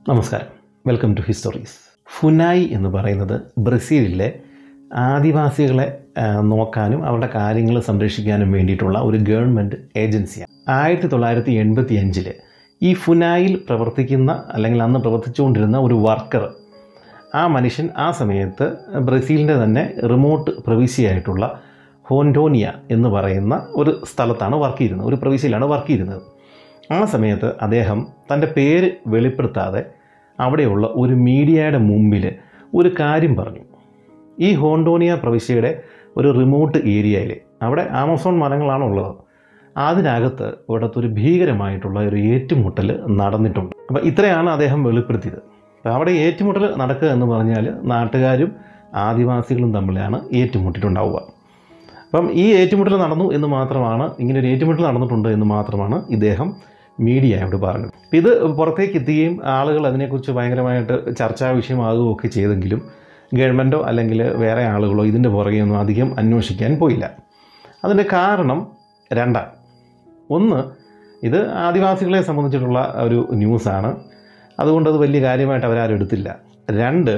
നമസ്കാരം welcome to histories ഫുനായി എന്ന് പറയുന്നത് ബ്രസീലിലെ ആദിവാസികളെ ആ, നോക്കാനും അവരുടെ കാര്യങ്ങൾ സംരക്ഷിക്കാനും വേണ്ടിയിട്ടുള്ള ഒരു ഗവൺമെൻറ് ഏജൻസിയാണ് ആയിരത്തി തൊള്ളായിരത്തി എൺപത്തി അഞ്ചില് ഈ ഫുനായിൽ പ്രവർത്തിക്കുന്ന അല്ലെങ്കിൽ അന്ന് പ്രവർത്തിച്ചുകൊണ്ടിരുന്ന ഒരു വർക്കർ ആ മനുഷ്യൻ ആ സമയത്ത് ബ്രസീലിൻ്റെ തന്നെ റിമോട്ട് പ്രവിശ്യയായിട്ടുള്ള ഹോൻഡോനിയ എന്ന് പറയുന്ന ഒരു സ്ഥലത്താണ് വർക്ക് ചെയ്യുന്നത് ഒരു പ്രവിശ്യയിലാണ് വർക്ക് ചെയ്യുന്നത് ആ സമയത്ത് അദ്ദേഹം തൻ്റെ പേര് വെളിപ്പെടുത്താതെ അവിടെയുള്ള ഒരു മീഡിയയുടെ മുമ്പിൽ ഒരു കാര്യം പറഞ്ഞു ഈ ഹോണ്ടോണിയ പ്രവിശ്യയുടെ ഒരു റിമോട്ട് ഏരിയയിൽ അവിടെ ആമസോൺ മരങ്ങളാണ് ഉള്ളത് അതിനകത്ത് ഇവിടുത്തെ ഒരു ഭീകരമായിട്ടുള്ള ഒരു ഏറ്റുമുട്ടൽ നടന്നിട്ടുണ്ട് അപ്പോൾ ഇത്രയാണ് അദ്ദേഹം വെളിപ്പെടുത്തിയത് അപ്പോൾ അവിടെ ഏറ്റുമുട്ടൽ നടക്കുക എന്ന് പറഞ്ഞാൽ നാട്ടുകാരും ആദിവാസികളും തമ്മിലാണ് ഏറ്റുമുട്ടിയിട്ടുണ്ടാവുക അപ്പം ഈ ഏറ്റുമുട്ടൽ നടന്നു എന്ന് മാത്രമാണ് ഇങ്ങനെ ഒരു ഏറ്റുമുട്ടൽ നടന്നിട്ടുണ്ട് എന്ന് മാത്രമാണ് ഇദ്ദേഹം മീഡിയയോട് പറഞ്ഞത് അപ്പം ഇത് പുറത്തേക്ക് എത്തുകയും ആളുകൾ അതിനെക്കുറിച്ച് ഭയങ്കരമായിട്ട് ചർച്ചാ വിഷയമാകുകയും ഒക്കെ ചെയ്തെങ്കിലും ഗവൺമെൻറ്റോ അല്ലെങ്കിൽ വേറെ ആളുകളോ ഇതിൻ്റെ പുറകെ ഒന്നും അധികം അന്വേഷിക്കാൻ പോയില്ല അതിൻ്റെ കാരണം രണ്ടാണ് ഒന്ന് ഇത് ആദിവാസികളെ സംബന്ധിച്ചിട്ടുള്ള ഒരു ന്യൂസാണ് അതുകൊണ്ട് അത് വലിയ കാര്യമായിട്ട് അവരാരും എടുത്തില്ല രണ്ട്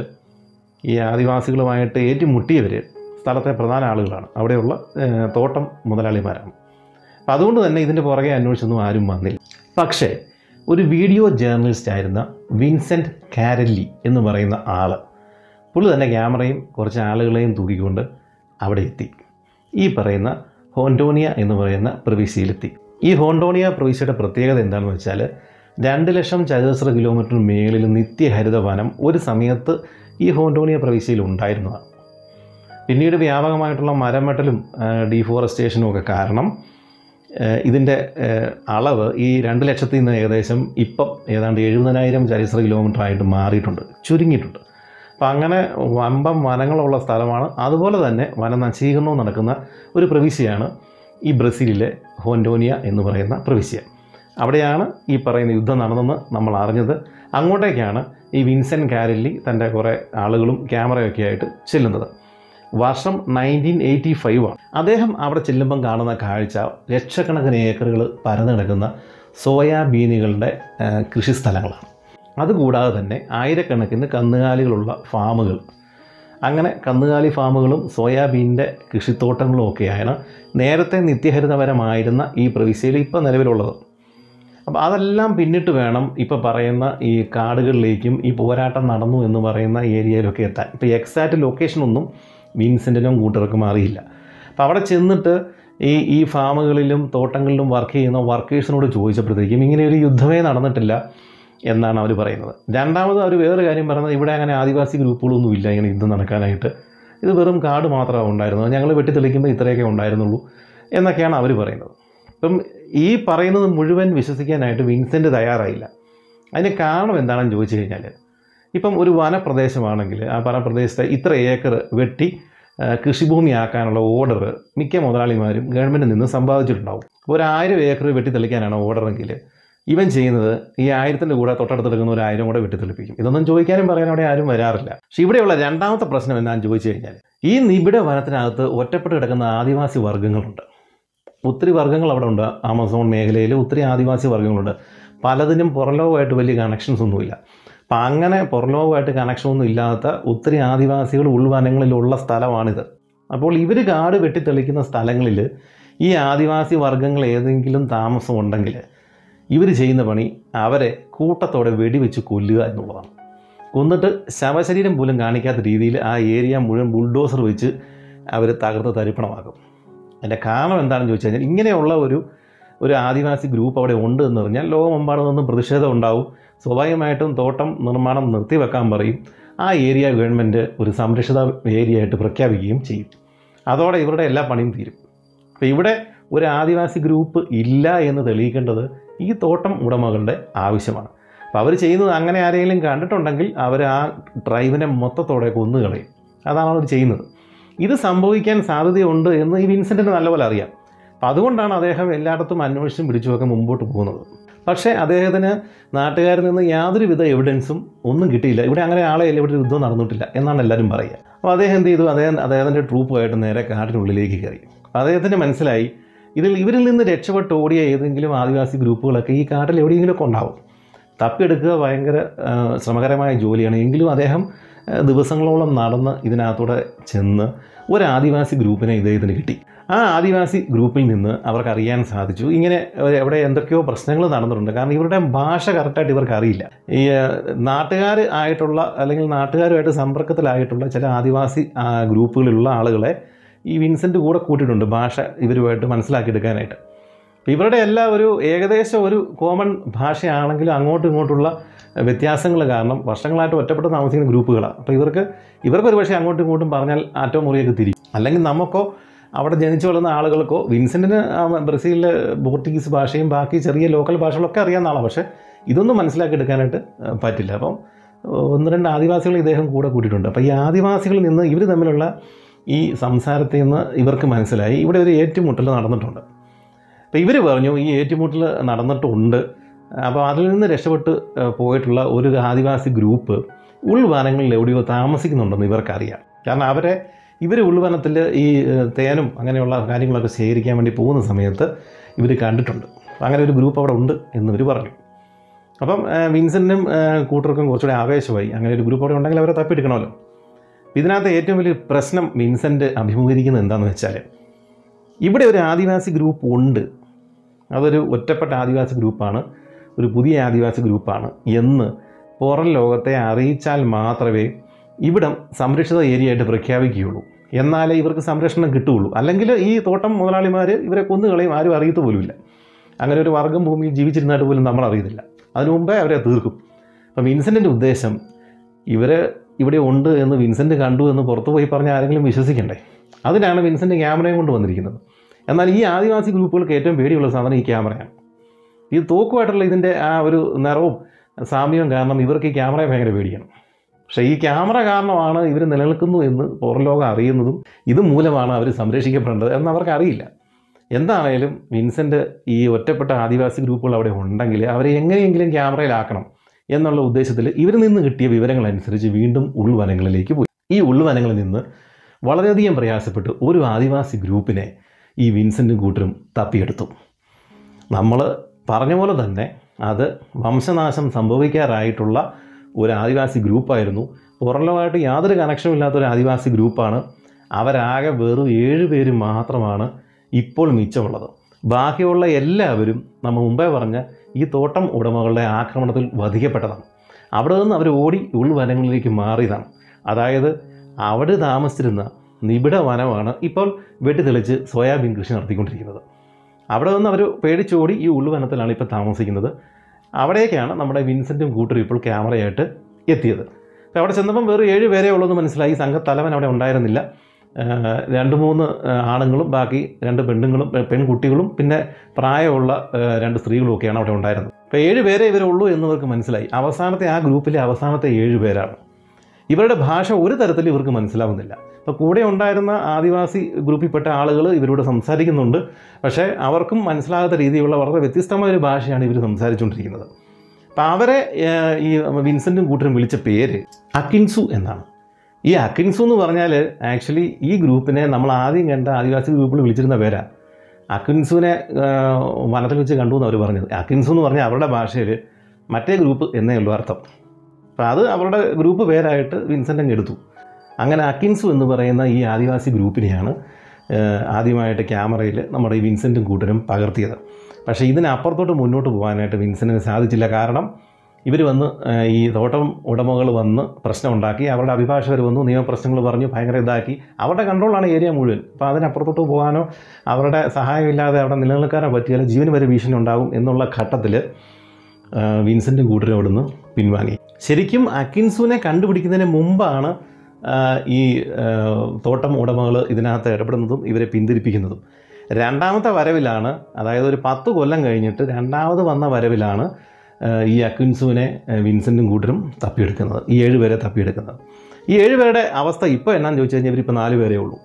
ഈ ആദിവാസികളുമായിട്ട് ഏറ്റുമുട്ടിയവർ സ്ഥലത്തെ പ്രധാന ആളുകളാണ് അവിടെയുള്ള ഏഹ്, തോട്ടം മുതലാളിമാരാണ് അപ്പം അതുകൊണ്ട് തന്നെ ഇതിൻ്റെ പുറകെ അന്വേഷിച്ചൊന്നും ആരും വന്നില്ല പക്ഷേ ഒരു വീഡിയോ ജേർണലിസ്റ്റ് ആയിരുന്ന വിൻസെൻറ്റ് കാരല്ലി എന്ന് പറയുന്ന ആൾ പുള്ളി തന്നെ ക്യാമറയും കുറച്ച് ആളുകളെയും തൂക്കിക്കൊണ്ട് അവിടെ എത്തി ഈ പറയുന്ന ഹോണ്ടോണിയ എന്ന് പറയുന്ന പ്രവിശ്യയിലെത്തി ഈ ഹോണ്ടോണിയ പ്രവിശ്യയുടെ പ്രത്യേകത എന്താണെന്ന് വെച്ചാൽ രണ്ട് ലക്ഷം ചതുരശ്ര കിലോമീറ്റർ മേളിൽ നിത്യഹരിത വനം ഒരു സമയത്ത് ഈ ഹോണ്ടോണിയ പ്രവിശ്യയിൽ ഉണ്ടായിരുന്നതാണ് പിന്നീട് വ്യാപകമായിട്ടുള്ള മരമെട്ടലും ഡീഫോറസ്റ്റേഷനും ഒക്കെ കാരണം ഏഹ്, ഇതിൻ്റെ ഏഹ്, അളവ് ഈ രണ്ട് ലക്ഷത്തിൽ നിന്ന് ഏകദേശം ഇപ്പം ഏതാണ്ട് എഴുപതിനായിരം ചരിത്ര കിലോമീറ്റർ ആയിട്ട് മാറിയിട്ടുണ്ട് ചുരുങ്ങിയിട്ടുണ്ട് അപ്പം അങ്ങനെ വമ്പം വനങ്ങളുള്ള സ്ഥലമാണ് അതുപോലെ തന്നെ വനനശീകരണവും നടക്കുന്ന ഒരു പ്രവിശ്യയാണ് ഈ ബ്രസീലിലെ ഹോൻഡോനിയ എന്ന് പറയുന്ന പ്രവിശ്യ അവിടെയാണ് ഈ പറയുന്ന യുദ്ധം നടന്നെന്ന് നമ്മൾ അറിഞ്ഞത് അങ്ങോട്ടേക്കാണ് ഈ വിൻസെൻറ്റ് കാരല്ലി തൻ്റെ കുറേ ആളുകളും ക്യാമറയൊക്കെ ആയിട്ട് ചെല്ലുന്നത് വർഷം നയൻറ്റീൻ എയ്റ്റി ഫൈവ് ആണ് അദ്ദേഹം അവിടെ ചെല്ലുമ്പം കാണുന്ന കാഴ്ച ലക്ഷക്കണക്കിന് ഏക്കറുകൾ പരന്നു കിടക്കുന്ന സോയാബീനുകളുടെ ആ, കൃഷിസ്ഥലങ്ങളാണ് അതുകൂടാതെ തന്നെ ആയിരക്കണക്കിന് കന്നുകാലികളുള്ള ഫാമുകൾ അങ്ങനെ കന്നുകാലി ഫാമുകളും സോയാബീനിൻ്റെ കൃഷിത്തോട്ടങ്ങളും ഒക്കെയാണ് നേരത്തെ നിത്യഹരിതപരമായിരുന്ന ഈ പ്രവിശ്യയിൽ ഇപ്പോൾ നിലവിലുള്ളത് അപ്പോൾ അതെല്ലാം പിന്നിട്ട് വേണം ഇപ്പോൾ പറയുന്ന ഈ കാടുകളിലേക്കും ഈ പോരാട്ടം നടന്നു എന്ന് പറയുന്ന ഏരിയയിലൊക്കെ എത്താൻ ഇപ്പോൾ എക്സാക്റ്റ് ലൊക്കേഷനൊന്നും വിൻസെൻറ്റിനും കൂട്ടർക്കും അറിയില്ല അപ്പോൾ അവിടെ ചെന്നിട്ട് ഈ ഈ ഫാമുകളിലും തോട്ടങ്ങളിലും വർക്ക് ചെയ്യുന്ന വർക്കേഴ്സിനോട് ചോദിച്ചപ്പോഴത്തേക്കും ഇങ്ങനെ ഒരു യുദ്ധമേ നടന്നിട്ടില്ല എന്നാണ് അവർ പറയുന്നത് രണ്ടാമത് അവർ വേറൊരു കാര്യം പറയുന്നത് ഇവിടെ അങ്ങനെ ആദിവാസി ഗ്രൂപ്പുകളൊന്നും ഇല്ല ഇങ്ങനെ യുദ്ധം നടക്കാനായിട്ട് ഇത് വെറും കാട് മാത്രമാണ് ഉണ്ടായിരുന്നത് ഞങ്ങൾ വെട്ടിത്തെളിക്കുമ്പോൾ ഇത്രയൊക്കെ ഉണ്ടായിരുന്നുള്ളൂ എന്നൊക്കെയാണ് അവർ പറയുന്നത് ഇപ്പം ഈ പറയുന്നത് മുഴുവൻ വിശ്വസിക്കാനായിട്ട് വിൻസെൻ്റ് തയ്യാറായില്ല അതിന് കാരണം എന്താണെന്ന് ചോദിച്ചു കഴിഞ്ഞാൽ ഇപ്പം ഒരു വനപ്രദേശമാണെങ്കിൽ ആ വനപ്രദേശത്തെ ഇത്ര ഏക്കർ വെട്ടി ആ, കൃഷിഭൂമിയാക്കാനുള്ള ഓർഡർ മിക്ക മുതലാളിമാരും ഗവൺമെൻറ്റിൽ നിന്ന് സമ്പാദിച്ചിട്ടുണ്ടാവും ഒരു ആയിരം ഏക്കർ വെട്ടിത്തെളിക്കാനാണ് ഓർഡറെങ്കിൽ ഇവൻ ചെയ്യുന്നത് ഈ ആയിരത്തിൻ്റെ കൂടെ തൊട്ടടുത്തെടുക്കുന്ന ഒരു ആയിരം കൂടെ വെട്ടിത്തെളിപ്പിക്കും ഇതൊന്നും ചോദിക്കാനും പറയാൻ അവിടെ ആരും വരാറില്ല പക്ഷെ ഇവിടെയുള്ള രണ്ടാമത്തെ പ്രശ്നം എന്താണെന്ന് ചോദിച്ചു കഴിഞ്ഞാൽ ഈ നിബിഡ വനത്തിനകത്ത് ഒറ്റപ്പെട്ട് കിടക്കുന്ന ആദിവാസി വർഗ്ഗങ്ങളുണ്ട് ഒത്തിരി വർഗ്ഗങ്ങൾ അവിടെ ഉണ്ട് ആമസോൺ മേഖലയിൽ ഒത്തിരി ആദിവാസി വർഗ്ഗങ്ങളുണ്ട് പലതിനും പുറലോകമായിട്ട് വലിയ കണക്ഷൻസ് ഒന്നുമില്ല അപ്പം അങ്ങനെ പുറലോകമായിട്ട് കണക്ഷനൊന്നും ഇല്ലാത്ത ഒത്തിരി ആദിവാസികൾ ഉൾവനങ്ങളിലുള്ള സ്ഥലമാണിത് അപ്പോൾ ഇവർ കാട് വെട്ടിത്തെളിക്കുന്ന സ്ഥലങ്ങളിൽ ഈ ആദിവാസി വർഗ്ഗങ്ങൾ ഏതെങ്കിലും താമസം ഉണ്ടെങ്കിൽ ഇവർ ചെയ്യുന്ന പണി അവരെ കൂട്ടത്തോടെ വെടിവെച്ച് കൊല്ലുക എന്നുള്ളതാണ് കൊന്നിട്ട് ശവശരീരം പോലും കാണിക്കാത്ത രീതിയിൽ ആ ഏരിയ മുഴുവൻ ബുൾഡോസർ വെച്ച് അവർ തകർത്ത് തരിപ്പണമാക്കും അതിൻ്റെ കാരണം എന്താണെന്ന് ചോദിച്ചു കഴിഞ്ഞാൽ ഇങ്ങനെയുള്ള ഒരു ഒരു ആദിവാസി ഗ്രൂപ്പ് അവിടെ ഉണ്ട് എന്ന് പറഞ്ഞാൽ ലോകമെമ്പാടും നിന്നും പ്രതിഷേധം ഉണ്ടാവും സ്വാഭാവികമായിട്ടും തോട്ടം നിർമ്മാണം നിർത്തിവെക്കാൻ പറയും ആ ഏരിയ ഗവൺമെൻറ് ഒരു സംരക്ഷിത ഏരിയ ആയിട്ട് പ്രഖ്യാപിക്കുകയും ചെയ്യും അതോടെ ഇവരുടെ എല്ലാ പണിയും തീരും അപ്പോൾ ഇവിടെ ഒരു ആദിവാസി ഗ്രൂപ്പ് ഇല്ല എന്ന് തെളിയിക്കേണ്ടത് ഈ തോട്ടം ഉടമകളുടെ ആവശ്യമാണ് അപ്പോൾ അവർ ചെയ്യുന്നത് അങ്ങനെ ആരെങ്കിലും കണ്ടിട്ടുണ്ടെങ്കിൽ അവർ ആ ട്രൈബിനെ മൊത്തത്തോടെ കൊന്നുകളയും അതാണ് അവർ ചെയ്യുന്നത് ഇത് സംഭവിക്കാൻ സാധ്യതയുണ്ട് എന്ന് ഈ വിൻസെൻറ്റിന് നല്ലപോലെ അറിയാം അപ്പം അതുകൊണ്ടാണ് അദ്ദേഹം എല്ലായിടത്തും അന്വേഷിച്ചും പിടിച്ചുമൊക്കെ മുമ്പോട്ട് പോകുന്നത് പക്ഷേ അദ്ദേഹത്തിന് നാട്ടുകാരിൽ നിന്ന് യാതൊരുവിധ എവിഡൻസും ഒന്നും കിട്ടിയില്ല ഇവിടെ അങ്ങനെ ആളെ ഇവിടെ യുദ്ധം നടന്നിട്ടില്ല എന്നാണ് എല്ലാവരും പറയുക അപ്പോൾ അദ്ദേഹം എന്ത് ചെയ്തു അദ്ദേഹം അദ്ദേഹത്തിൻ്റെ ട്രൂപ്പുമായിട്ട് നേരെ കാട്ടിനുള്ളിലേക്ക് കയറി അദ്ദേഹത്തിന് മനസ്സിലായി ഇതിൽ ഇവരിൽ നിന്ന് രക്ഷപ്പെട്ട് ഓടിയ ഏതെങ്കിലും ആദിവാസി ഗ്രൂപ്പുകളൊക്കെ ഈ കാട്ടിൽ എവിടെയെങ്കിലുമൊക്കെ ഉണ്ടാവും തപ്പിയെടുക്കുക ഭയങ്കര ആ, ശ്രമകരമായ ജോലിയാണ് എങ്കിലും അദ്ദേഹം ആ, ദിവസങ്ങളോളം നടന്ന് ഇതിനകത്തൂടെ ചെന്ന് ഒരു ആദിവാസി ഗ്രൂപ്പിനെ ഇദ്ദേഹത്തിന് കിട്ടി ആ ആദിവാസി ഗ്രൂപ്പിൽ നിന്ന് അവർക്ക് അറിയാൻ സാധിച്ചു ഇങ്ങനെ ഒരു- എവിടെ എന്തൊക്കെയോ പ്രശ്നങ്ങൾ നടന്നിട്ടുണ്ട് കാരണം ഇവരുടെ ഭാഷ കറക്റ്റായിട്ട് ഇവർക്ക് അറിയില്ല ഈ നാട്ടുകാർ ആയിട്ടുള്ള അല്ലെങ്കിൽ നാട്ടുകാരുമായിട്ട് സമ്പർക്കത്തിലായിട്ടുള്ള ചില ആദിവാസി ആ, ഗ്രൂപ്പുകളിലുള്ള ആളുകളെ ഈ വിൻസെൻ്റ് കൂടെ കൂട്ടിയിട്ടുണ്ട് ഭാഷ ഇവരുമായിട്ട് മനസ്സിലാക്കിയെടുക്കാനായിട്ട് അപ്പോൾ ഇവരുടെ എല്ലാം ഒരു ഏകദേശം ഒരു കോമൺ ഭാഷയാണെങ്കിലും അങ്ങോട്ടും ഇങ്ങോട്ടുള്ള വ്യത്യാസങ്ങൾ കാരണം വർഷങ്ങളായിട്ട് ഒറ്റപ്പെട്ട് താമസിക്കുന്ന ഗ്രൂപ്പുകളാണ് അപ്പോൾ ഇവർക്ക് ഇവർക്ക് ഒരു പക്ഷേ അങ്ങോട്ടും ഇങ്ങോട്ടും പറഞ്ഞാൽ ആറ്റോ മുറിയൊക്കെ തിരിയും അല്ലെങ്കിൽ നമുക്കോ അവിടെ ജനിച്ചു വളർന്ന ആളുകൾക്കോ വിൻസെൻറ്റിന് ആ ബ്രസീലിലെ പോർട്ടുഗീസ് ഭാഷയും ബാക്കി ചെറിയ ലോക്കൽ ഭാഷകളൊക്കെ അറിയാവുന്ന ആളാണ് പക്ഷേ ഇതൊന്നും മനസ്സിലാക്കിയെടുക്കാനായിട്ട് ആ, പറ്റില്ല അപ്പം ഒന്ന് രണ്ട് ആദിവാസികൾ ഇദ്ദേഹം കൂടെ കൂട്ടിയിട്ടുണ്ട് അപ്പോൾ ഈ ആദിവാസികളിൽ നിന്ന് ഇവർ തമ്മിലുള്ള ഈ സംസാരത്തിൽ നിന്ന് ഇവർക്ക് മനസ്സിലായി ഇവിടെ ഒരു ഏറ്റുമുട്ടൽ നടന്നിട്ടുണ്ട് അപ്പോൾ ഇവർ പറഞ്ഞു ഈ ഏറ്റുമുട്ടൽ നടന്നിട്ടുണ്ട് അപ്പോൾ അതിൽ നിന്ന് രക്ഷപ്പെട്ട് ഏഹ്, പോയിട്ടുള്ള ഒരു ആദിവാസി ഗ്രൂപ്പ് ഉൾവനങ്ങളിൽ എവിടെയോ താമസിക്കുന്നുണ്ടെന്ന് ഇവർക്കറിയാം കാരണം അവരെ ഇവർ ഉൾവനത്തിൽ ഈ ഏഹ്, തേനും അങ്ങനെയുള്ള കാര്യങ്ങളൊക്കെ ശേഖരിക്കാൻ വേണ്ടി പോകുന്ന സമയത്ത് ഇവർ കണ്ടിട്ടുണ്ട് അപ്പോൾ അങ്ങനെ ഒരു ഗ്രൂപ്പ് അവിടെ ഉണ്ട് എന്ന് ഇവർ പറഞ്ഞു അപ്പം ഏഹ്, വിൻസെൻറ്റും ഏഹ്, കൂട്ടർക്കും കുറച്ചുകൂടി ആവേശമായി അങ്ങനെ ഒരു ഗ്രൂപ്പ് അവിടെ ഉണ്ടെങ്കിൽ അവരെ തപ്പിയെടുക്കണമല്ലോ ഇതിനകത്ത് ഏറ്റവും വലിയ പ്രശ്നം വിൻസെൻ്റ് അഭിമുഖീകരിക്കുന്നത് എന്താണെന്ന് വെച്ചാൽ ഇവിടെ ഒരു ആദിവാസി ഗ്രൂപ്പ് ഉണ്ട് അതൊരു ഒറ്റപ്പെട്ട ആദിവാസി ഗ്രൂപ്പാണ് ഒരു പുതിയ ആദിവാസി ഗ്രൂപ്പാണ് എന്ന് പുറം ലോകത്തെ അറിയിച്ചാൽ മാത്രമേ ഇവിടം സംരക്ഷിത ഏരിയ ആയിട്ട് പ്രഖ്യാപിക്കുകയുള്ളൂ എന്നാലേ ഇവർക്ക് സംരക്ഷണം കിട്ടുകയുള്ളൂ അല്ലെങ്കിൽ ഈ തോട്ടം മുതലാളിമാർ ഇവരെ കൊന്നുകളയും ആരും അറിയത്തു പോലുമില്ല അങ്ങനെ ഒരു വർഗം ഭൂമിയിൽ ജീവിച്ചിരുന്നിട്ട് പോലും നമ്മൾ അറിയത്തില്ല അതിനു മുമ്പേ അവരെ തീർക്കും അപ്പം വിൻസെൻറ്റിൻ്റെ ഉദ്ദേശം ഇവർ ഇവിടെ ഉണ്ട് എന്ന് വിൻസെൻറ്റ് കണ്ടു എന്ന് പുറത്തു പോയി പറഞ്ഞാൽ ആരെങ്കിലും വിശ്വസിക്കണ്ടേ അതിനാണ് വിൻസെൻറ്റ് ക്യാമറയും കൊണ്ട് വന്നിരിക്കുന്നത് എന്നാൽ ഈ ആദിവാസി ഗ്രൂപ്പുകൾക്ക് ഏറ്റവും പേടിയുള്ള സാധനം ഈ ക്യാമറയാണ് ഈ തോക്കുമായിട്ടുള്ള ഇതിൻ്റെ ആ ഒരു നിറവും സാമ്യവും കാരണം ഇവർക്ക് ഈ ക്യാമറയെ ഭയങ്കര പേടിയാണ് പക്ഷേ ഈ ക്യാമറ കാരണമാണ് ഇവർ നിലനിൽക്കുന്നു എന്ന് പുറം ലോകം അറിയുന്നതും ഇത് മൂലമാണ് അവർ സംരക്ഷിക്കപ്പെടേണ്ടത് എന്ന് അവർക്ക് അറിയില്ല എന്താണേലും വിൻസെൻ്റ് ഈ ഒറ്റപ്പെട്ട ആദിവാസി ഗ്രൂപ്പുകൾ അവിടെ ഉണ്ടെങ്കിൽ അവരെ എങ്ങനെയെങ്കിലും ക്യാമറയിലാക്കണം എന്നുള്ള ഉദ്ദേശത്തിൽ ഇവരിൽ നിന്ന് കിട്ടിയ വിവരങ്ങളനുസരിച്ച് വീണ്ടും ഉൾവനങ്ങളിലേക്ക് പോയി ഈ ഉൾവനങ്ങളിൽ നിന്ന് വളരെയധികം പ്രയാസപ്പെട്ട് ഒരു ആദിവാസി ഗ്രൂപ്പിനെ ഈ വിൻസെൻറ്റും കൂട്ടരും തപ്പിയെടുത്തു നമ്മൾ പറഞ്ഞ പോലെ തന്നെ അത് വംശനാശം സംഭവിക്കാറായിട്ടുള്ള ഒരു ആദിവാസി ഗ്രൂപ്പായിരുന്നു പുറലോകമായിട്ട് യാതൊരു കണക്ഷനും ഇല്ലാത്ത ഒരു ആദിവാസി ഗ്രൂപ്പാണ് അവരാകെ വെറും ഏഴ് പേര് മാത്രമാണ് ഇപ്പോൾ മിച്ചമുള്ളത് ബാക്കിയുള്ള എല്ലാവരും നമ്മൾ മുമ്പേ പറഞ്ഞ ഈ തോട്ടം ഉടമകളുടെ ആക്രമണത്തിൽ വധിക്കപ്പെട്ടതാണ് അവിടെ നിന്ന് അവർ ഓടി ഉൾവനങ്ങളിലേക്ക് മാറിയതാണ് അതായത് അവിടെ താമസിച്ചിരുന്ന നിബിഡ വനമാണ് ഇപ്പോൾ വെട്ടിത്തെളിച്ച് സോയാബീൻ കൃഷി നടത്തിക്കൊണ്ടിരിക്കുന്നത് അവിടെ നിന്ന് അവർ പേടിച്ചോടി ഈ ഉൾവനത്തിലാണ് ഇപ്പോൾ താമസിക്കുന്നത് അവിടേക്കാണ് നമ്മുടെ വിൻസെൻറ്റും കൂട്ടരും ഇപ്പോൾ ക്യാമറയായിട്ട് എത്തിയത് അപ്പോൾ അവിടെ ചെന്നപ്പം വേറെ ഏഴ് പേരേ ഉള്ളൂ മനസ്സിലായി സംഘത്തലവൻ അവിടെ ഉണ്ടായിരുന്നില്ല ആഹ് രണ്ട് മൂന്ന് ആഹ് ആണുങ്ങളും ബാക്കി രണ്ട് പെണ്ണുങ്ങളും പെ- പെൺകുട്ടികളും പിന്നെ പ്രായമുള്ള ആഹ് രണ്ട് സ്ത്രീകളും ഒക്കെയാണ് അവിടെ ഉണ്ടായിരുന്നത് അപ്പോൾ ഏഴ് പേരേ ഇവരുള്ളൂ എന്നിവർക്ക് മനസ്സിലായി അവസാനത്തെ ആ ഗ്രൂപ്പിലെ അവസാനത്തെ ഏഴ് പേരാണ് ഇവരുടെ ഭാഷ ഒരു തരത്തിൽ ഇവർക്ക് മനസ്സിലാവുന്നില്ല അപ്പോൾ കൂടെ ഉണ്ടായിരുന്ന ആദിവാസി ഗ്രൂപ്പിൽപ്പെട്ട ആളുകൾ ഇവരോട് സംസാരിക്കുന്നുണ്ട് പക്ഷേ അവർക്കും മനസ്സിലാകാത്ത രീതിയിലുള്ള വളരെ വ്യത്യസ്തമായ ഒരു ഭാഷയാണ് ഇവർ സംസാരിച്ചുകൊണ്ടിരിക്കുന്നത് അപ്പോൾ അവരെ ഏഹ്, ഈ വിൻസെൻറ്റും കൂട്ടരും വിളിച്ച പേര് അക്കിൻസു എന്നാണ് ഈ അക്കിൻസു എന്ന് പറഞ്ഞാൽ ആക്ച്വലി ഈ ഗ്രൂപ്പിനെ നമ്മൾ ആദ്യം കണ്ട ആദിവാസി ഗ്രൂപ്പിൽ വിളിച്ചിരുന്ന പേരാ അക്കിൻസുവിനെ ഏഹ്, വനത്തിൽ വെച്ച് കണ്ടു എന്ന് അവർ പറഞ്ഞത് അക്കിൻസു എന്ന് പറഞ്ഞാൽ അവരുടെ ഭാഷയിൽ മറ്റേ ഗ്രൂപ്പ് എന്നേ ഉള്ളൂ അർത്ഥം അപ്പോൾ അത് അവരുടെ ഗ്രൂപ്പ് പേരായിട്ട് വിൻസെൻ്റ് അങ്ങ് എടുത്തു അങ്ങനെ അക്കിൻസു എന്ന് പറയുന്ന ഈ ആദിവാസി ഗ്രൂപ്പിനെയാണ് ഏഹ്, ആദ്യമായിട്ട് ക്യാമറയിൽ നമ്മുടെ ഈ വിൻസെൻറ്റും കൂട്ടരും പകർത്തിയത് പക്ഷേ ഇതിനപ്പുറത്തോട്ട് മുന്നോട്ട് പോകാനായിട്ട് വിൻസെൻറ്റിന് സാധിച്ചില്ല കാരണം ഇവർ വന്ന് ഏഹ്, ഈ തോട്ടം ഉടമകൾ വന്ന് പ്രശ്നമുണ്ടാക്കി അവരുടെ അഭിഭാഷകർ വന്നു നിയമപ്രശ്നങ്ങൾ പറഞ്ഞു ഭയങ്കര ഇതാക്കി അവരുടെ കൺട്രോളാണ് ഏരിയ മുഴുവൻ അപ്പോൾ അതിനപ്പുറത്തോട്ട് പോകാനോ അവരുടെ സഹായമില്ലാതെ അവിടെ നിലനിൽക്കാനോ പറ്റിയാൽ ജീവന് വരെ ഭീഷണി ഉണ്ടാകും എന്നുള്ള ഘട്ടത്തിൽ വിൻസെൻറ്റും കൂട്ടരും അവിടുന്ന് പിൻവാങ്ങി ശരിക്കും അക്കിൻസുവിനെ കണ്ടുപിടിക്കുന്നതിന് മുമ്പാണ് ആ, ഈ ആ, തോട്ടം ഉടമകൾ ഇതിനകത്ത് ഇടപെടുന്നതും ഇവരെ പിന്തിരിപ്പിക്കുന്നതും രണ്ടാമത്തെ വരവിലാണ് അതായത് ഒരു പത്ത് കൊല്ലം കഴിഞ്ഞിട്ട് രണ്ടാമത് വന്ന വരവിലാണ് ആ, ഈ അക്കിൻസുവിനെ ആ, വിൻസെൻറ്റും കൂട്ടരും തപ്പിയെടുക്കുന്നത് ഈ ഏഴ് പേരെ തപ്പിയെടുക്കുന്നത് ഈ ഏഴ് പേരുടെ അവസ്ഥ ഇപ്പോൾ എന്നാന്ന് ചോദിച്ചു കഴിഞ്ഞാൽ ഇവരിപ്പോൾ നാല് പേരേ ഉള്ളൂ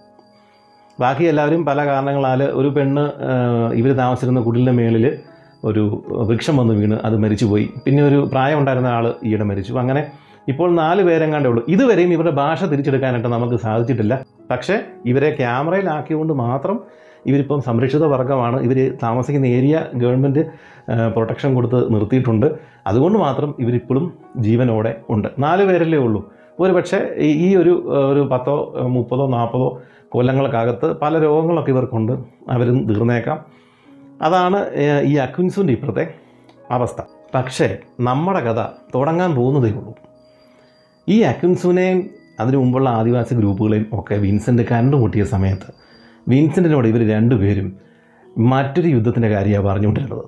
ബാക്കി എല്ലാവരും പല കാരണങ്ങളാൽ ഒരു പെണ്ണ് ഇവർ താമസിച്ചിരുന്ന കുടിലിൻ്റെ മേളിൽ ഒരു വൃക്ഷം വന്ന് വീണ് അത് മരിച്ചുപോയി പിന്നെ ഒരു പ്രായമുണ്ടായിരുന്ന ആൾ ഈയിടെ മരിച്ചു അങ്ങനെ ഇപ്പോൾ നാല് പേരെങ്ങാണ്ടേ ഉള്ളൂ ഇതുവരെയും ഇവരുടെ ഭാഷ തിരിച്ചെടുക്കാനായിട്ട് നമുക്ക് സാധിച്ചിട്ടില്ല പക്ഷേ ഇവരെ ക്യാമറയിലാക്കിയതുകൊണ്ട് മാത്രം ഇവരിപ്പം സംരക്ഷിത വർഗ്ഗമാണ് ഇവർ താമസിക്കുന്ന ഏരിയ ഗവൺമെൻറ് പ്രൊട്ടക്ഷൻ കൊടുത്ത് നിർത്തിയിട്ടുണ്ട് അതുകൊണ്ട് മാത്രം ഇവരിപ്പോഴും ജീവനോടെ ഉണ്ട് നാല് പേരല്ലേ ഉള്ളൂ ഒരു പക്ഷേ ഈ- ഈ ഒരു ഏഹ്, ഒരു പത്തോ ഏഹ്, മുപ്പതോ നാൽപ്പതോ കൊല്ലങ്ങൾക്കകത്ത് പല രോഗങ്ങളൊക്കെ ഇവർക്കുണ്ട് അവരും തീർന്നേക്കാം അതാണ് ഏഹ്, ഈ അക്വിൻസുവിൻ്റെ ഇപ്പോഴത്തെ അവസ്ഥ പക്ഷേ നമ്മുടെ കഥ തുടങ്ങാൻ പോകുന്നതേ ഉള്ളൂ ഈ അക്വിൻസുവിനെയും അതിനു മുമ്പുള്ള ആദിവാസി ഗ്രൂപ്പുകളെയും ഒക്കെ വിൻസെൻ്റ് കണ്ടുമുട്ടിയ സമയത്ത് വിൻസെൻറ്റിനോട് ഇവർ രണ്ടുപേരും മറ്റൊരു യുദ്ധത്തിൻ്റെ കാര്യമാണ് പറഞ്ഞുകൊണ്ടിരുന്നത്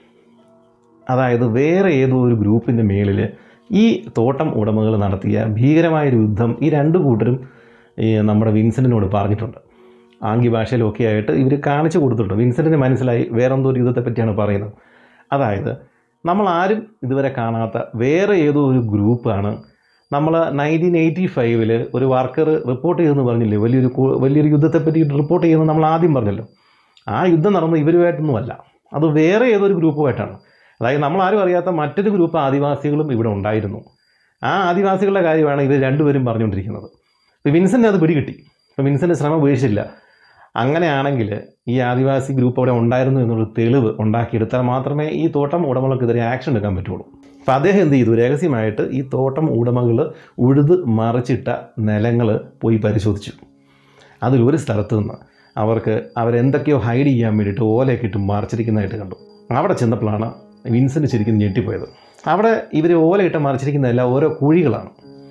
അതായത് വേറെ ഏതോ ഒരു ഗ്രൂപ്പിൻ്റെ മേളിൽ ഈ തോട്ടം ഉടമകൾ നടത്തിയ ഭീകരമായൊരു യുദ്ധം ഈ രണ്ട് കൂട്ടരും ഈ നമ്മുടെ വിൻസെൻറ്റിനോട് പറഞ്ഞിട്ടുണ്ട് ആംഗ്യ ഭാഷയിലൊക്കെ ആയിട്ട് ഇവർ കാണിച്ചു കൊടുത്തിട്ടുണ്ട് വിൻസെൻറ്റിന് മനസ്സിലായി വേറെന്തോ ഒരു യുദ്ധത്തെ പറ്റിയാണ് പറയുന്നത് അതായത് നമ്മൾ ആരും ഇതുവരെ കാണാത്ത വേറെ ഏതോ ഒരു ഗ്രൂപ്പാണ് നമ്മൾ നയൻറ്റീൻ എയ്റ്റി ഫൈവിൽ ഒരു വർക്കർ റിപ്പോർട്ട് ചെയ്തെന്ന് പറഞ്ഞില്ലേ വലിയൊരു കു- വലിയൊരു യുദ്ധത്തെ പറ്റി റിപ്പോർട്ട് ചെയ്യുന്നത് നമ്മൾ ആദ്യം പറഞ്ഞല്ലോ ആ യുദ്ധം നടന്നത് ഇവരുമായിട്ടൊന്നുമല്ല അത് വേറെ ഏതൊരു ഗ്രൂപ്പുമായിട്ടാണ് അതായത് നമ്മൾ ആരും അറിയാത്ത മറ്റൊരു ഗ്രൂപ്പ് ആദിവാസികളും ഇവിടെ ഉണ്ടായിരുന്നു ആ ആദിവാസികളുടെ കാര്യമാണ് ഇവർ രണ്ടുപേരും പറഞ്ഞുകൊണ്ടിരിക്കുന്നത് ഇപ്പോൾ വിൻസെൻ്റ് അത് പിടികിട്ടി ഇപ്പോൾ വിൻസെൻ്റ് ശ്രമം ഉപേക്ഷിച്ചില്ല അങ്ങനെയാണെങ്കിൽ ഈ ആദിവാസി ഗ്രൂപ്പ് അവിടെ ഉണ്ടായിരുന്നു എന്നുള്ള തെളിവ് ഉണ്ടാക്കിയെടുത്താൽ മാത്രമേ ഈ തോട്ടം ഉടമകൾക്കെതിരെ ആക്ഷൻ എടുക്കാൻ പറ്റുള്ളൂ അപ്പോൾ അദ്ദേഹം എന്ത് ചെയ്തു രഹസ്യമായിട്ട് ഈ തോട്ടം ഉടമകൾ ഉഴുത് മറിച്ചിട്ട നിലങ്ങൾ പോയി പരിശോധിച്ചു അതിൽ ഒരു സ്ഥലത്ത് നിന്ന് അവർക്ക് അവരെന്തൊക്കെയോ ഹൈഡ് ചെയ്യാൻ വേണ്ടിയിട്ട് ഓലയൊക്കെ ഇട്ട് മറിച്ചിരിക്കുന്നതായിട്ട് കണ്ടു അവിടെ ചെന്നപ്പോഴാണ് വിൻസെൻ്റ് ശരിക്കും ഞെട്ടിപ്പോയത് അവിടെ ഇവർ ഓലയിട്ട് മറിച്ചിരിക്കുന്നതെല്ലാം ഓരോ കുഴികളാണ്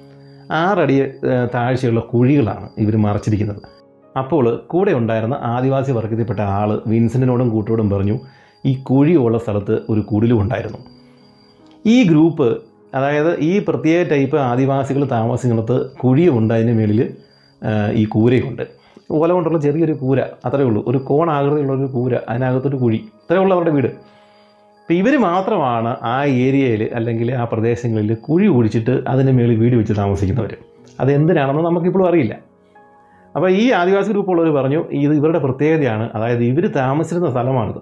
ആറടി ഏഹ്, താഴ്ചയുള്ള കുഴികളാണ് ഇവർ മറച്ചിരിക്കുന്നത് അപ്പോൾ കൂടെ ഉണ്ടായിരുന്ന ആദിവാസി വർഗത്തിൽപ്പെട്ട ആൾ വിൻസെൻറ്റിനോടും കൂട്ടോടും പറഞ്ഞു ഈ കുഴിയുള്ള സ്ഥലത്ത് ഒരു കുടിലും ഉണ്ടായിരുന്നു ഈ ഗ്രൂപ്പ് അതായത് ഈ പ്രത്യേക ടൈപ്പ് ആദിവാസികൾ താമസിക്കുന്നിടത്ത് കുഴിയുണ്ട് അതിന് മേളിൽ ഈ കൂരയുണ്ട് ഓല കൊണ്ടുള്ള ചെറിയൊരു കൂര അത്രയേ ഉള്ളൂ ഒരു കോണാകൃതിയുള്ള ഒരു കൂര അതിനകത്തൊരു കുഴി ഇത്രയേ ഉള്ളൂ അവരുടെ വീട് അപ്പോൾ ഇവർ മാത്രമാണ് ആ ഏരിയയിൽ അല്ലെങ്കിൽ ആ പ്രദേശങ്ങളിൽ കുഴി കുഴിച്ചിട്ട് അതിൻ്റെ മേളിൽ വീട് വെച്ച് താമസിക്കുന്നവർ അതെന്തിനാണെന്ന് നമുക്കിപ്പോഴും അറിയില്ല അപ്പോൾ ഈ ആദിവാസി ഗ്രൂപ്പുള്ളവർ പറഞ്ഞു ഇത് ഇവരുടെ പ്രത്യേകതയാണ് അതായത് ഇവർ താമസിച്ചിരുന്ന സ്ഥലമാണിത്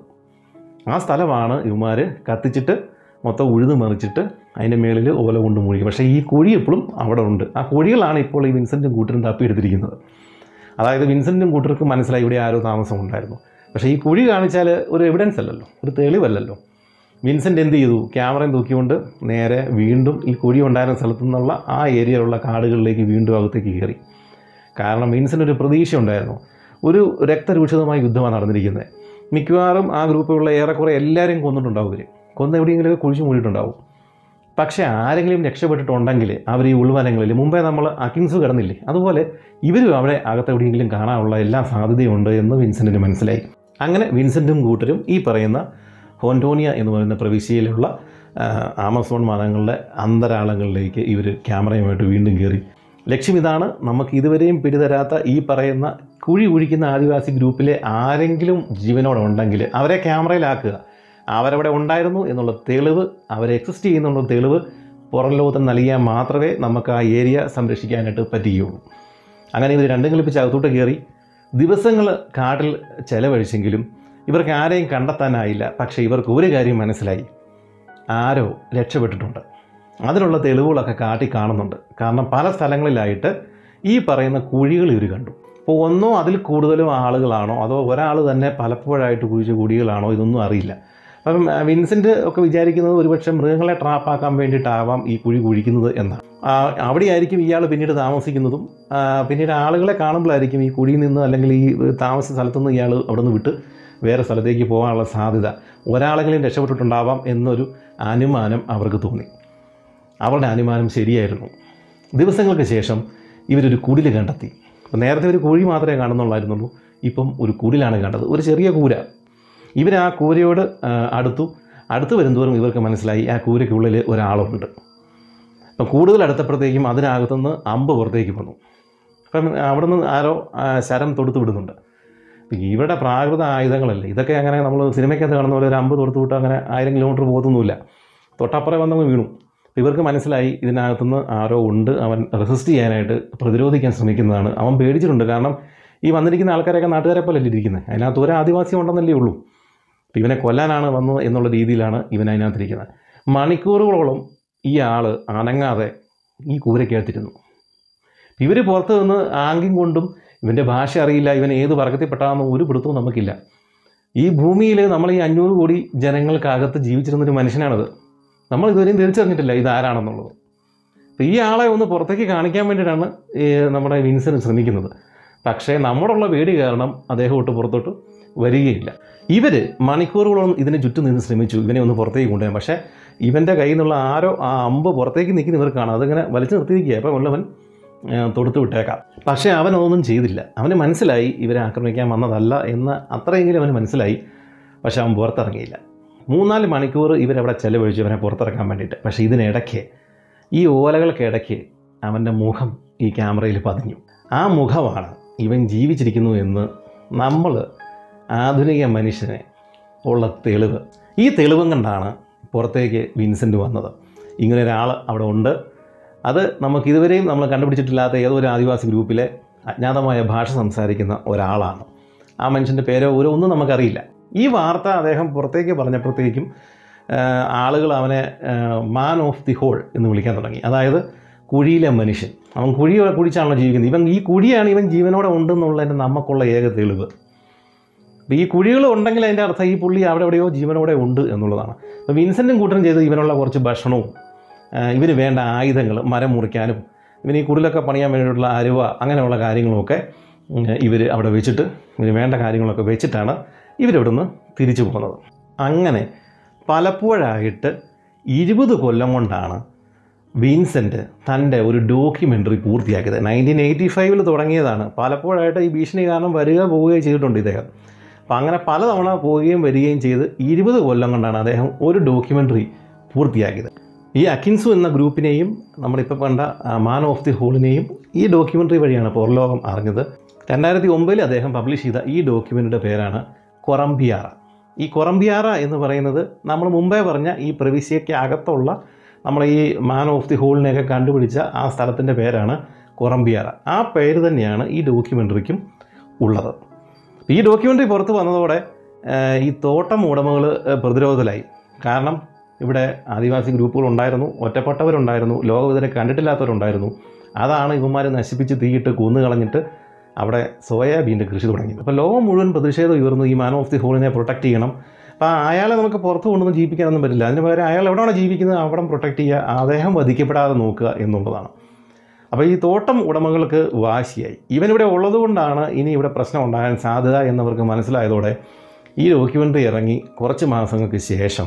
ആ സ്ഥലമാണ് ഇവന്മാർ കത്തിച്ചിട്ട് മൊത്തം ഉഴുത് മറിച്ചിട്ട് അതിൻ്റെ മേളിൽ ഓല കൊണ്ട് മൂഴി പക്ഷേ ഈ കുഴി എപ്പോഴും അവിടെ ഉണ്ട് ആ കുഴികളാണ് ഇപ്പോൾ ഈ വിൻസെൻറ്റും കൂട്ടരും തപ്പിയെടുത്തിരിക്കുന്നത് അതായത് വിൻസെൻറ്റും കൂട്ടർക്കും മനസ്സിലായി ഇവിടെ ആരോ താമസം ഉണ്ടായിരുന്നു പക്ഷേ ഈ കുഴി കാണിച്ചാൽ ഒരു എവിഡൻസ് അല്ലല്ലോ ഒരു തെളിവല്ലല്ലോ വിൻസെൻ്റ് എന്ത് ചെയ്തു ക്യാമറയും തൂക്കിക്കൊണ്ട് നേരെ വീണ്ടും ഈ കുഴി ഉണ്ടായിരുന്ന സ്ഥലത്തു നിന്നുള്ള ആ ഏരിയയിലുള്ള കാടുകളിലേക്ക് വീണ്ടും അകത്തേക്ക് കയറി കാരണം വിൻസെൻ്റ് ഒരു പ്രതീക്ഷ ഉണ്ടായിരുന്നു ഒരു രക്തരൂക്ഷിതമായ യുദ്ധമാണ് നടന്നിരിക്കുന്നത് മിക്കവാറും ആ ഗ്രൂപ്പിലുള്ള ഏറെക്കുറെ എല്ലാവരെയും കൊന്നിട്ടുണ്ടാവും ഇവർ കൊന്ന് എവിടെയെങ്കിലുമൊക്കെ കുഴിച്ചു മൂടിയിട്ടുണ്ടാവും പക്ഷേ ആരെങ്കിലും രക്ഷപ്പെട്ടിട്ടുണ്ടെങ്കിൽ അവർ ഈ ഉൾവനങ്ങളിൽ മുമ്പേ നമ്മൾ അക്കിൻസ് കിടന്നില്ലേ അതുപോലെ ഇവരും അവിടെ അകത്തെവിടെയെങ്കിലും കാണാനുള്ള എല്ലാ സാധ്യതയുണ്ട് എന്ന് വിൻസെൻറ്റിന് മനസ്സിലായി അങ്ങനെ വിൻസെൻറ്റും കൂട്ടരും ഈ പറയുന്ന ഹോൻറ്റോണിയ എന്ന് പറയുന്ന പ്രവിശ്യയിലുള്ള ആ, ആമസോൺ മതങ്ങളുടെ അന്തരാളങ്ങളിലേക്ക് ഇവർ ക്യാമറയുമായിട്ട് വീണ്ടും കയറി ലക്ഷ്യം ഇതാണ് നമുക്ക് ഇതുവരെയും പിടിതരാത്ത ഈ പറയുന്ന കുഴി കുഴിക്കുന്ന ആദിവാസി ഗ്രൂപ്പിലെ ആരെങ്കിലും ജീവനോടെ ഉണ്ടെങ്കിൽ അവരെ ക്യാമറയിലാക്കുക അവരവിടെ ഉണ്ടായിരുന്നു എന്നുള്ള തെളിവ് അവരെ എക്സിസ്റ്റ് ചെയ്യുന്നുള്ള തെളിവ് പുറം ലോകത്തിന് നൽകിയാൽ മാത്രമേ നമുക്ക് ആ ഏരിയ സംരക്ഷിക്കാനായിട്ട് പറ്റുകയുള്ളൂ അങ്ങനെ ഇവർ രണ്ടും കളിപ്പിച്ച് അകത്തോട്ട് കയറി ദിവസങ്ങൾ കാട്ടിൽ ചെലവഴിച്ചെങ്കിലും ഇവർക്ക് ആരെയും കണ്ടെത്താനായില്ല പക്ഷേ ഇവർക്ക് ഒരു കാര്യം മനസ്സിലായി ആരോ രക്ഷപ്പെട്ടിട്ടുണ്ട് അതിനുള്ള തെളിവുകളൊക്കെ കാട്ടി കാണുന്നുണ്ട് കാരണം പല സ്ഥലങ്ങളിലായിട്ട് ഈ പറയുന്ന കുഴികൾ ഇവർ കണ്ടു അപ്പോൾ ഒന്നോ അതിൽ കൂടുതലും ആളുകളാണോ അതോ ഒരാൾ തന്നെ പലപ്പോഴായിട്ട് കുഴിച്ച കുഴികളാണോ ഇതൊന്നും അറിയില്ല അപ്പം ആ, വിൻസെൻ്റ് ഒക്കെ വിചാരിക്കുന്നത് ഒരുപക്ഷെ മൃഗങ്ങളെ ട്രാപ്പാക്കാൻ വേണ്ടിയിട്ടാവാം ഈ കുഴി കുഴിക്കുന്നത് എന്നാണ് ആ, അവിടെയായിരിക്കും ഇയാൾ പിന്നീട് താമസിക്കുന്നതും ആ, പിന്നീട് ആളുകളെ കാണുമ്പോഴായിരിക്കും ഈ കുഴിയിൽ നിന്ന് അല്ലെങ്കിൽ ഈ താമസ സ്ഥലത്തുനിന്ന് ഇയാൾ അവിടെ നിന്ന് വിട്ട് വേറെ സ്ഥലത്തേക്ക് പോകാനുള്ള സാധ്യത ഒരാളെങ്കിലും രക്ഷപ്പെട്ടിട്ടുണ്ടാവാം എന്നൊരു അനുമാനം അവർക്ക് തോന്നി അവരുടെ അനുമാനം ശരിയായിരുന്നു ദിവസങ്ങൾക്ക് ശേഷം ഇവരൊരു കുടിൽ കണ്ടെത്തി അപ്പോൾ നേരത്തെ ഒരു കുഴി മാത്രമേ കാണുന്നുള്ളായിരുന്നുള്ളൂ ഇപ്പം ഒരു കുടിലാണ് കണ്ടത് ഒരു ചെറിയ കൂര ഇവർ ആ കൂരയോട് ആ, അടുത്തു അടുത്ത് വരുന്തോറും ഇവർക്ക് മനസ്സിലായി ആ കൂരയ്ക്കുള്ളിൽ ഒരാളുണ്ട് അപ്പം കൂടുതൽ അടുത്തപ്പോഴത്തേക്കും അതിനകത്തുനിന്ന് അമ്പ് പുറത്തേക്ക് വന്നു അപ്പം അവിടെ നിന്ന് ആരോ ആ, ശരം തൊടുത്ത് വിടുന്നുണ്ട് ഇപ്പം ഇവിടെ പ്രാകൃത ആയുധങ്ങളല്ലേ ഇതൊക്കെ അങ്ങനെ നമ്മൾ സിനിമയ്ക്കകത്ത് കാണുന്ന പോലെ ഒരു അമ്പ് തൊടുത്ത് വിട്ട് അങ്ങനെ ആയിരം കിലോമീറ്റർ പോകത്തൊന്നുമില്ല തൊട്ടപ്പുറം വന്നങ്ങ് വീണു ഇവർക്ക് മനസ്സിലായി ഇതിനകത്തുനിന്ന് ആരോ ഉണ്ട് അവൻ റെസിസ്റ്റ് ചെയ്യാനായിട്ട് പ്രതിരോധിക്കാൻ ശ്രമിക്കുന്നതാണ് അവൻ പേടിച്ചിട്ടുണ്ട് കാരണം ഈ വന്നിരിക്കുന്ന ആൾക്കാരൊക്കെ നാട്ടുകാരെ പോലെ ഇരിക്കുന്നത് അതിനകത്ത് ഒരു ആദിവാസി ഉണ്ടെന്നല്ലേ ഉള്ളൂ അപ്പം ഇവനെ കൊല്ലാനാണ് വന്നത് എന്നുള്ള രീതിയിലാണ് ഇവൻ അതിനകത്തിരിക്കുന്നത് മണിക്കൂറുകളോളം ഈ ആൾ അനങ്ങാതെ ഈ കൂരക്കകത്തിരുന്നു ഇവർ പുറത്ത് നിന്ന് ആംഗ്യം കൊണ്ടും ഇവൻ്റെ ഭാഷ അറിയില്ല ഇവൻ ഏത് വർഗത്തിൽപ്പെട്ടാണെന്ന് ഒരു പിടുത്തവും നമുക്കില്ല ഈ ഭൂമിയിൽ നമ്മൾ ഈ അഞ്ഞൂറ് കോടി ജനങ്ങൾക്കകത്ത് ജീവിച്ചിരുന്നൊരു മനുഷ്യനാണത് നമ്മൾ ഇതുവരെയും തിരിച്ചറിഞ്ഞിട്ടില്ല ഇതാരാണെന്നുള്ളത് അപ്പോൾ ഈ ആളെ ഒന്ന് പുറത്തേക്ക് കാണിക്കാൻ വേണ്ടിയിട്ടാണ് ഈ നമ്മുടെ വിൻസൻ ശ്രമിക്കുന്നത് പക്ഷേ നമ്മളുള്ള പേടി കാരണം അദ്ദേഹം ഒട്ട് പുറത്തോട്ട് വരികയില്ല ഇവർ മണിക്കൂറുകളോളം ഇതിനെ ചുറ്റും നിന്ന് ശ്രമിച്ചു ഇവനെ ഒന്ന് പുറത്തേക്ക് കൊണ്ടുവരാൻ പക്ഷേ ഇവൻ്റെ കയ്യിൽ നിന്നുള്ള ആരോ ആ അമ്പ് പുറത്തേക്ക് നിൽക്കുന്ന ഇവർക്കാണ് അതിങ്ങനെ വലിച്ചു നിർത്തിയിരിക്കുക അപ്പോൾ ഉള്ളവൻ ഏഹ്, തൊടുത്ത് വിട്ടേക്കാം പക്ഷേ അവൻ അതൊന്നും ചെയ്തില്ല അവന് മനസ്സിലായി ഇവരെ ആക്രമിക്കാൻ വന്നതല്ല എന്ന് അത്രയെങ്കിലും അവന് മനസ്സിലായി പക്ഷേ അവൻ പുറത്തിറങ്ങിയില്ല മൂന്നാല് മണിക്കൂർ ഇവരവിടെ ചെലവഴിച്ചു അവനെ പുറത്തിറക്കാൻ വേണ്ടിയിട്ട് പക്ഷേ ഇതിനിടയ്ക്ക് ഈ ഓലകൾക്കിടയ്ക്ക് അവൻ്റെ മുഖം ഈ ക്യാമറയിൽ പതിഞ്ഞു ആ മുഖമാണ് ഇവൻ ജീവിച്ചിരിക്കുന്നു എന്ന് നമ്മൾ ആധുനിക മനുഷ്യനെ ഉള്ള തെളിവ് ഈ തെളിവും കണ്ടാണ് പുറത്തേക്ക് വിൻസെൻ്റ് വന്നത് ഇങ്ങനെ ഒരാൾ അവിടെ ഉണ്ട് അത് നമുക്ക് ഇതുവരെയും നമ്മൾ കണ്ടുപിടിച്ചിട്ടില്ലാത്ത ഏതോ ഒരു ആദിവാസി ഗ്രൂപ്പിലെ അജ്ഞാതമായ ഭാഷ സംസാരിക്കുന്ന ഒരാളാണ് ആ മനുഷ്യൻ്റെ പേരോ ഒരു ഒന്നും നമുക്കറിയില്ല ഈ വാർത്ത അദ്ദേഹം പുറത്തേക്ക് പറഞ്ഞപ്പോഴത്തേക്കും ആ, ആളുകൾ അവനെ മാൻ ഓഫ് ദി ഹോൾ എന്ന് വിളിക്കാൻ തുടങ്ങി അതായത് കുഴിയിലെ മനുഷ്യൻ അവൻ കുഴി കുഴിച്ചാണല്ലോ ജീവിക്കുന്നത് ഇവൻ ഈ കുഴിയാണ് ഇവൻ ജീവനോടെ ഉണ്ടെന്നുള്ളതിൻ്റെ നമുക്കുള്ള ഏക തെളിവ് അപ്പോൾ ഈ കുഴികൾ ഉണ്ടെങ്കിൽ അതിൻ്റെ അർത്ഥം ഈ പുള്ളി അവിടെ എവിടെയോ ജീവനോടെ ഉണ്ട് എന്നുള്ളതാണ് അപ്പോൾ വിൻസെൻറ്റും കൂട്ടരും ചെയ്ത് ഇവനുള്ള കുറച്ച് ഭക്ഷണവും ആ, ഇവന് വേണ്ട ആയുധങ്ങൾ മരം മുറിക്കാനും ഇവന് ഈ കുടിലൊക്കെ പണിയാൻ വേണ്ടിയിട്ടുള്ള അരുവ അങ്ങനെയുള്ള കാര്യങ്ങളുമൊക്കെ ഇവർ അവിടെ വെച്ചിട്ട് ഇവന് വേണ്ട കാര്യങ്ങളൊക്കെ വെച്ചിട്ടാണ് ഇവരിവിടുന്ന് തിരിച്ചു പോകുന്നത് അങ്ങനെ പലപ്പോഴായിട്ട് ഇരുപത് കൊല്ലം കൊണ്ടാണ് വിൻസെൻ്റ് തൻ്റെ ഒരു ഡോക്യുമെൻ്ററി പൂർത്തിയാക്കിയത് നയൻറ്റീൻ എയ്റ്റി ഫൈവിൽ തുടങ്ങിയതാണ് പലപ്പോഴായിട്ട് ഈ ഭീഷണി കാരണം വരിക പോവുകയും ചെയ്തിട്ടുണ്ട് ഇദ്ദേഹം അപ്പോൾ അങ്ങനെ പലതവണ പോവുകയും വരികയും ചെയ്ത് ഇരുപത് കൊല്ലം കൊണ്ടാണ് അദ്ദേഹം ഒരു ഡോക്യുമെൻ്ററി പൂർത്തിയാക്കിയത് ഈ അക്കിൻസു എന്ന ഗ്രൂപ്പിനെയും നമ്മളിപ്പോൾ കണ്ട മാൻ ഓഫ് ദി ഹോളിനെയും ഈ ഡോക്യുമെൻ്ററി വഴിയാണ് പുറലോകം അറിഞ്ഞത് രണ്ടായിരത്തി ഒമ്പതിൽ അദ്ദേഹം പബ്ലിഷ് ചെയ്ത ഈ ഡോക്യുമെൻ്റിൻ്റെ പേരാണ് കൊറംബിയാറ ഈ കൊറംബിയാറ എന്ന് പറയുന്നത് നമ്മൾ മുമ്പേ പറഞ്ഞ ഈ പ്രവിശ്യയ്ക്ക് അകത്തുള്ള നമ്മൾ ഈ മാൻ ഓഫ് ദി ഹോളിനെയൊക്കെ കണ്ടുപിടിച്ച ആ സ്ഥലത്തിൻ്റെ പേരാണ് കൊറംബിയാറ ആ പേര് തന്നെയാണ് ഈ ഡോക്യുമെൻ്ററിക്കും ഉള്ളത് ഈ ഡോക്യുമെൻ്ററി പുറത്ത് വന്നതോടെ ആ, ഈ തോട്ടം ഉടമകൾ പ്രതിരോധത്തിലായി കാരണം ഇവിടെ ആദിവാസി ഗ്രൂപ്പുകൾ ഉണ്ടായിരുന്നു ഒറ്റപ്പെട്ടവരുണ്ടായിരുന്നു ലോകം ഇതിനെ കണ്ടിട്ടില്ലാത്തവരുണ്ടായിരുന്നു അതാണ് ഇവന്മാർ നശിപ്പിച്ച് തീയിട്ട് കൊന്നു കളഞ്ഞിട്ട് അവിടെ സോയാബീൻ്റെ കൃഷി തുടങ്ങി അപ്പോൾ ലോകം മുഴുവൻ പ്രതിഷേധം ഉയർന്നു ഈ മാൻ ഓഫ് ദി ഹോളിനെ പ്രൊട്ടക്ട് ചെയ്യണം അപ്പോൾ അയാളെ നമുക്ക് പുറത്ത് കൊണ്ടൊന്നും ജീവിക്കാനൊന്നും പറ്റില്ല അതിന് പകരം അയാൾ എവിടെയാണോ ജീവിക്കുന്നത് അവിടെ പ്രൊട്ടക്ട് ചെയ്യുക അദ്ദേഹം വധിക്കപ്പെടാതെ നോക്കുക എന്നുള്ളതാണ് അപ്പോൾ ഈ തോട്ടം ഉടമകൾക്ക് വാശിയായി ഇവനിവിടെ ഉള്ളതുകൊണ്ടാണ് ഇനി ഇവിടെ പ്രശ്നം ഉണ്ടാകാൻ സാധ്യത എന്നവർക്ക് മനസ്സിലായതോടെ ഈ ഡോക്യുമെൻ്ററി ഇറങ്ങി കുറച്ച് മാസങ്ങൾക്ക് ശേഷം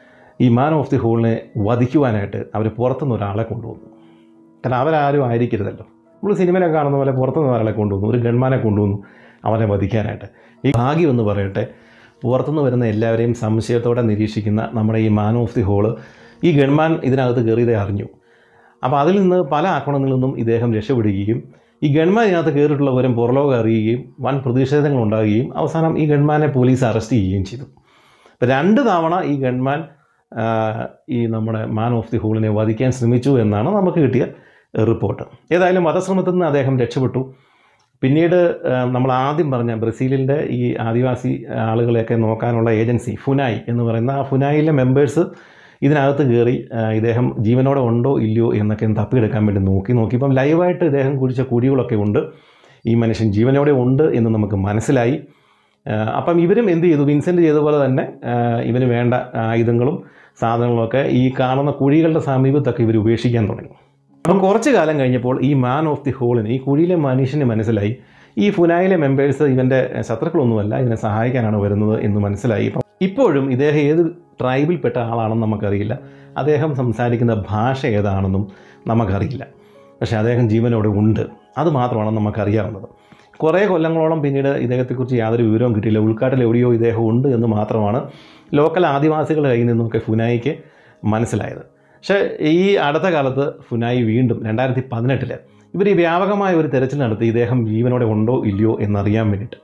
ഈ മാൻ ഓഫ് ദി ഹോളിനെ വധിക്കുവാനായിട്ട് അവർ പുറത്തുനിന്ന് ഒരാളെ കൊണ്ടുവന്നു കാരണം അവരാരും ആയിരിക്കരുതല്ലോ നമ്മൾ സിനിമയിലൊക്കെ കാണുന്ന പോലെ പുറത്തുനിന്ന് ഒരാളെ കൊണ്ടുവന്നു ഒരു ഗൺമാനെ കൊണ്ടുവന്നു അവനെ വധിക്കാനായിട്ട് ഈ ഭാഗ്യം എന്ന് പറയട്ടെ പുറത്തുനിന്ന് വരുന്ന എല്ലാവരെയും സംശയത്തോടെ നിരീക്ഷിക്കുന്ന നമ്മുടെ ഈ മാൻ ഓഫ് ദി ഹോള് ഈ ഗൺമാൻ ഇതിനകത്ത് കയറിയതേ അറിഞ്ഞു അപ്പോൾ അതിൽ നിന്ന് പല ആക്രമണങ്ങളിൽ നിന്നും ഇദ്ദേഹം രക്ഷപ്പെടുകയും ഈ ഗൺമാൻ ഇതിനകത്ത് കയറിയിട്ടുള്ള വിവരം പുറലോകം അറിയുകയും വൻ പ്രതിഷേധങ്ങൾ ഉണ്ടാകുകയും അവസാനം ഈ ഗൺമാനെ പോലീസ് അറസ്റ്റ് ചെയ്യുകയും ചെയ്തു അപ്പോൾ രണ്ട് തവണ ഈ ഗൺമാൻ ആ, ഈ നമ്മുടെ മാൻ ഓഫ് ദി ഹോളിനെ വധിക്കാൻ ശ്രമിച്ചു എന്നാണ് നമുക്ക് കിട്ടിയ റിപ്പോർട്ട് ഏതായാലും വധശ്രമത്തിൽ നിന്ന് അദ്ദേഹം രക്ഷപ്പെട്ടു പിന്നീട് ആ, നമ്മൾ ആദ്യം പറഞ്ഞ ബ്രസീലിൻ്റെ ഈ ആദിവാസി ആളുകളെയൊക്കെ നോക്കാനുള്ള ഏജൻസി ഫുനായി എന്ന് പറയുന്ന ആ ഫുനായിലെ മെമ്പേഴ്സ് ഇതിനകത്ത് കയറി ആ, ഇദ്ദേഹം ജീവനോടെ ഉണ്ടോ ഇല്ലയോ എന്നൊക്കെ ഒന്ന് തപ്പിയെടുക്കാൻ വേണ്ടി നോക്കി നോക്കിയപ്പം ലൈവായിട്ട് ഇദ്ദേഹം കുഴിച്ച കുഴികളൊക്കെ ഉണ്ട് ഈ മനുഷ്യൻ ജീവനോടെ ഉണ്ട് എന്ന് നമുക്ക് മനസ്സിലായി ആ, അപ്പം ഇവരും എന്ത് ചെയ്തു വിൻസെൻ്റ് ചെയ്ത പോലെ തന്നെ ആ, ഇവന് വേണ്ട ആയുധങ്ങളും സാധനങ്ങളൊക്കെ ഈ കാണുന്ന കുഴികളുടെ സമീപത്തൊക്കെ ഇവർ ഉപേക്ഷിക്കാൻ തുടങ്ങി അപ്പം കുറച്ച് കാലം കഴിഞ്ഞപ്പോൾ ഈ മാൻ ഓഫ് ദി ഹോളിന് ഈ കുഴിയിലെ മനുഷ്യന് മനസ്സിലായി ഈ ഫുനായിലെ മെമ്പേഴ്സ് ഇവൻ്റെ ശത്രുക്കളൊന്നുമല്ല ഇതിനെ സഹായിക്കാനാണ് വരുന്നത് എന്ന് മനസ്സിലായി ഇപ്പം ഇപ്പോഴും ഇദ്ദേഹം ഏത് ട്രൈബിൽപ്പെട്ട ആളാണെന്ന് നമുക്കറിയില്ല അദ്ദേഹം സംസാരിക്കുന്ന ഭാഷ ഏതാണെന്നും നമുക്കറിയില്ല പക്ഷേ അദ്ദേഹം ജീവനോടെ ഉണ്ട് അത് മാത്രമാണ് നമുക്കറിയാവുന്നത് കുറേ കൊല്ലങ്ങളോളം പിന്നീട് ഇദ്ദേഹത്തെക്കുറിച്ച് യാതൊരു വിവരവും കിട്ടിയില്ല ഉൾക്കാട്ടിൽ എവിടെയോ ഇദ്ദേഹം ഉണ്ട് എന്ന് മാത്രമാണ് ലോക്കൽ ആദിവാസികളുടെ കയ്യിൽ നിന്നൊക്കെ ഫുനായിക്ക് മനസ്സിലായത് പക്ഷേ ഈ അടുത്ത കാലത്ത് ഫുനായി വീണ്ടും രണ്ടായിരത്തി പതിനെട്ടിൽ ഇവർ ഈ വ്യാപകമായ ഒരു തെരച്ചിൽ നടത്തി ഇദ്ദേഹം ജീവനോടെ ഉണ്ടോ ഇല്ലയോ എന്നറിയാൻ വേണ്ടിയിട്ട്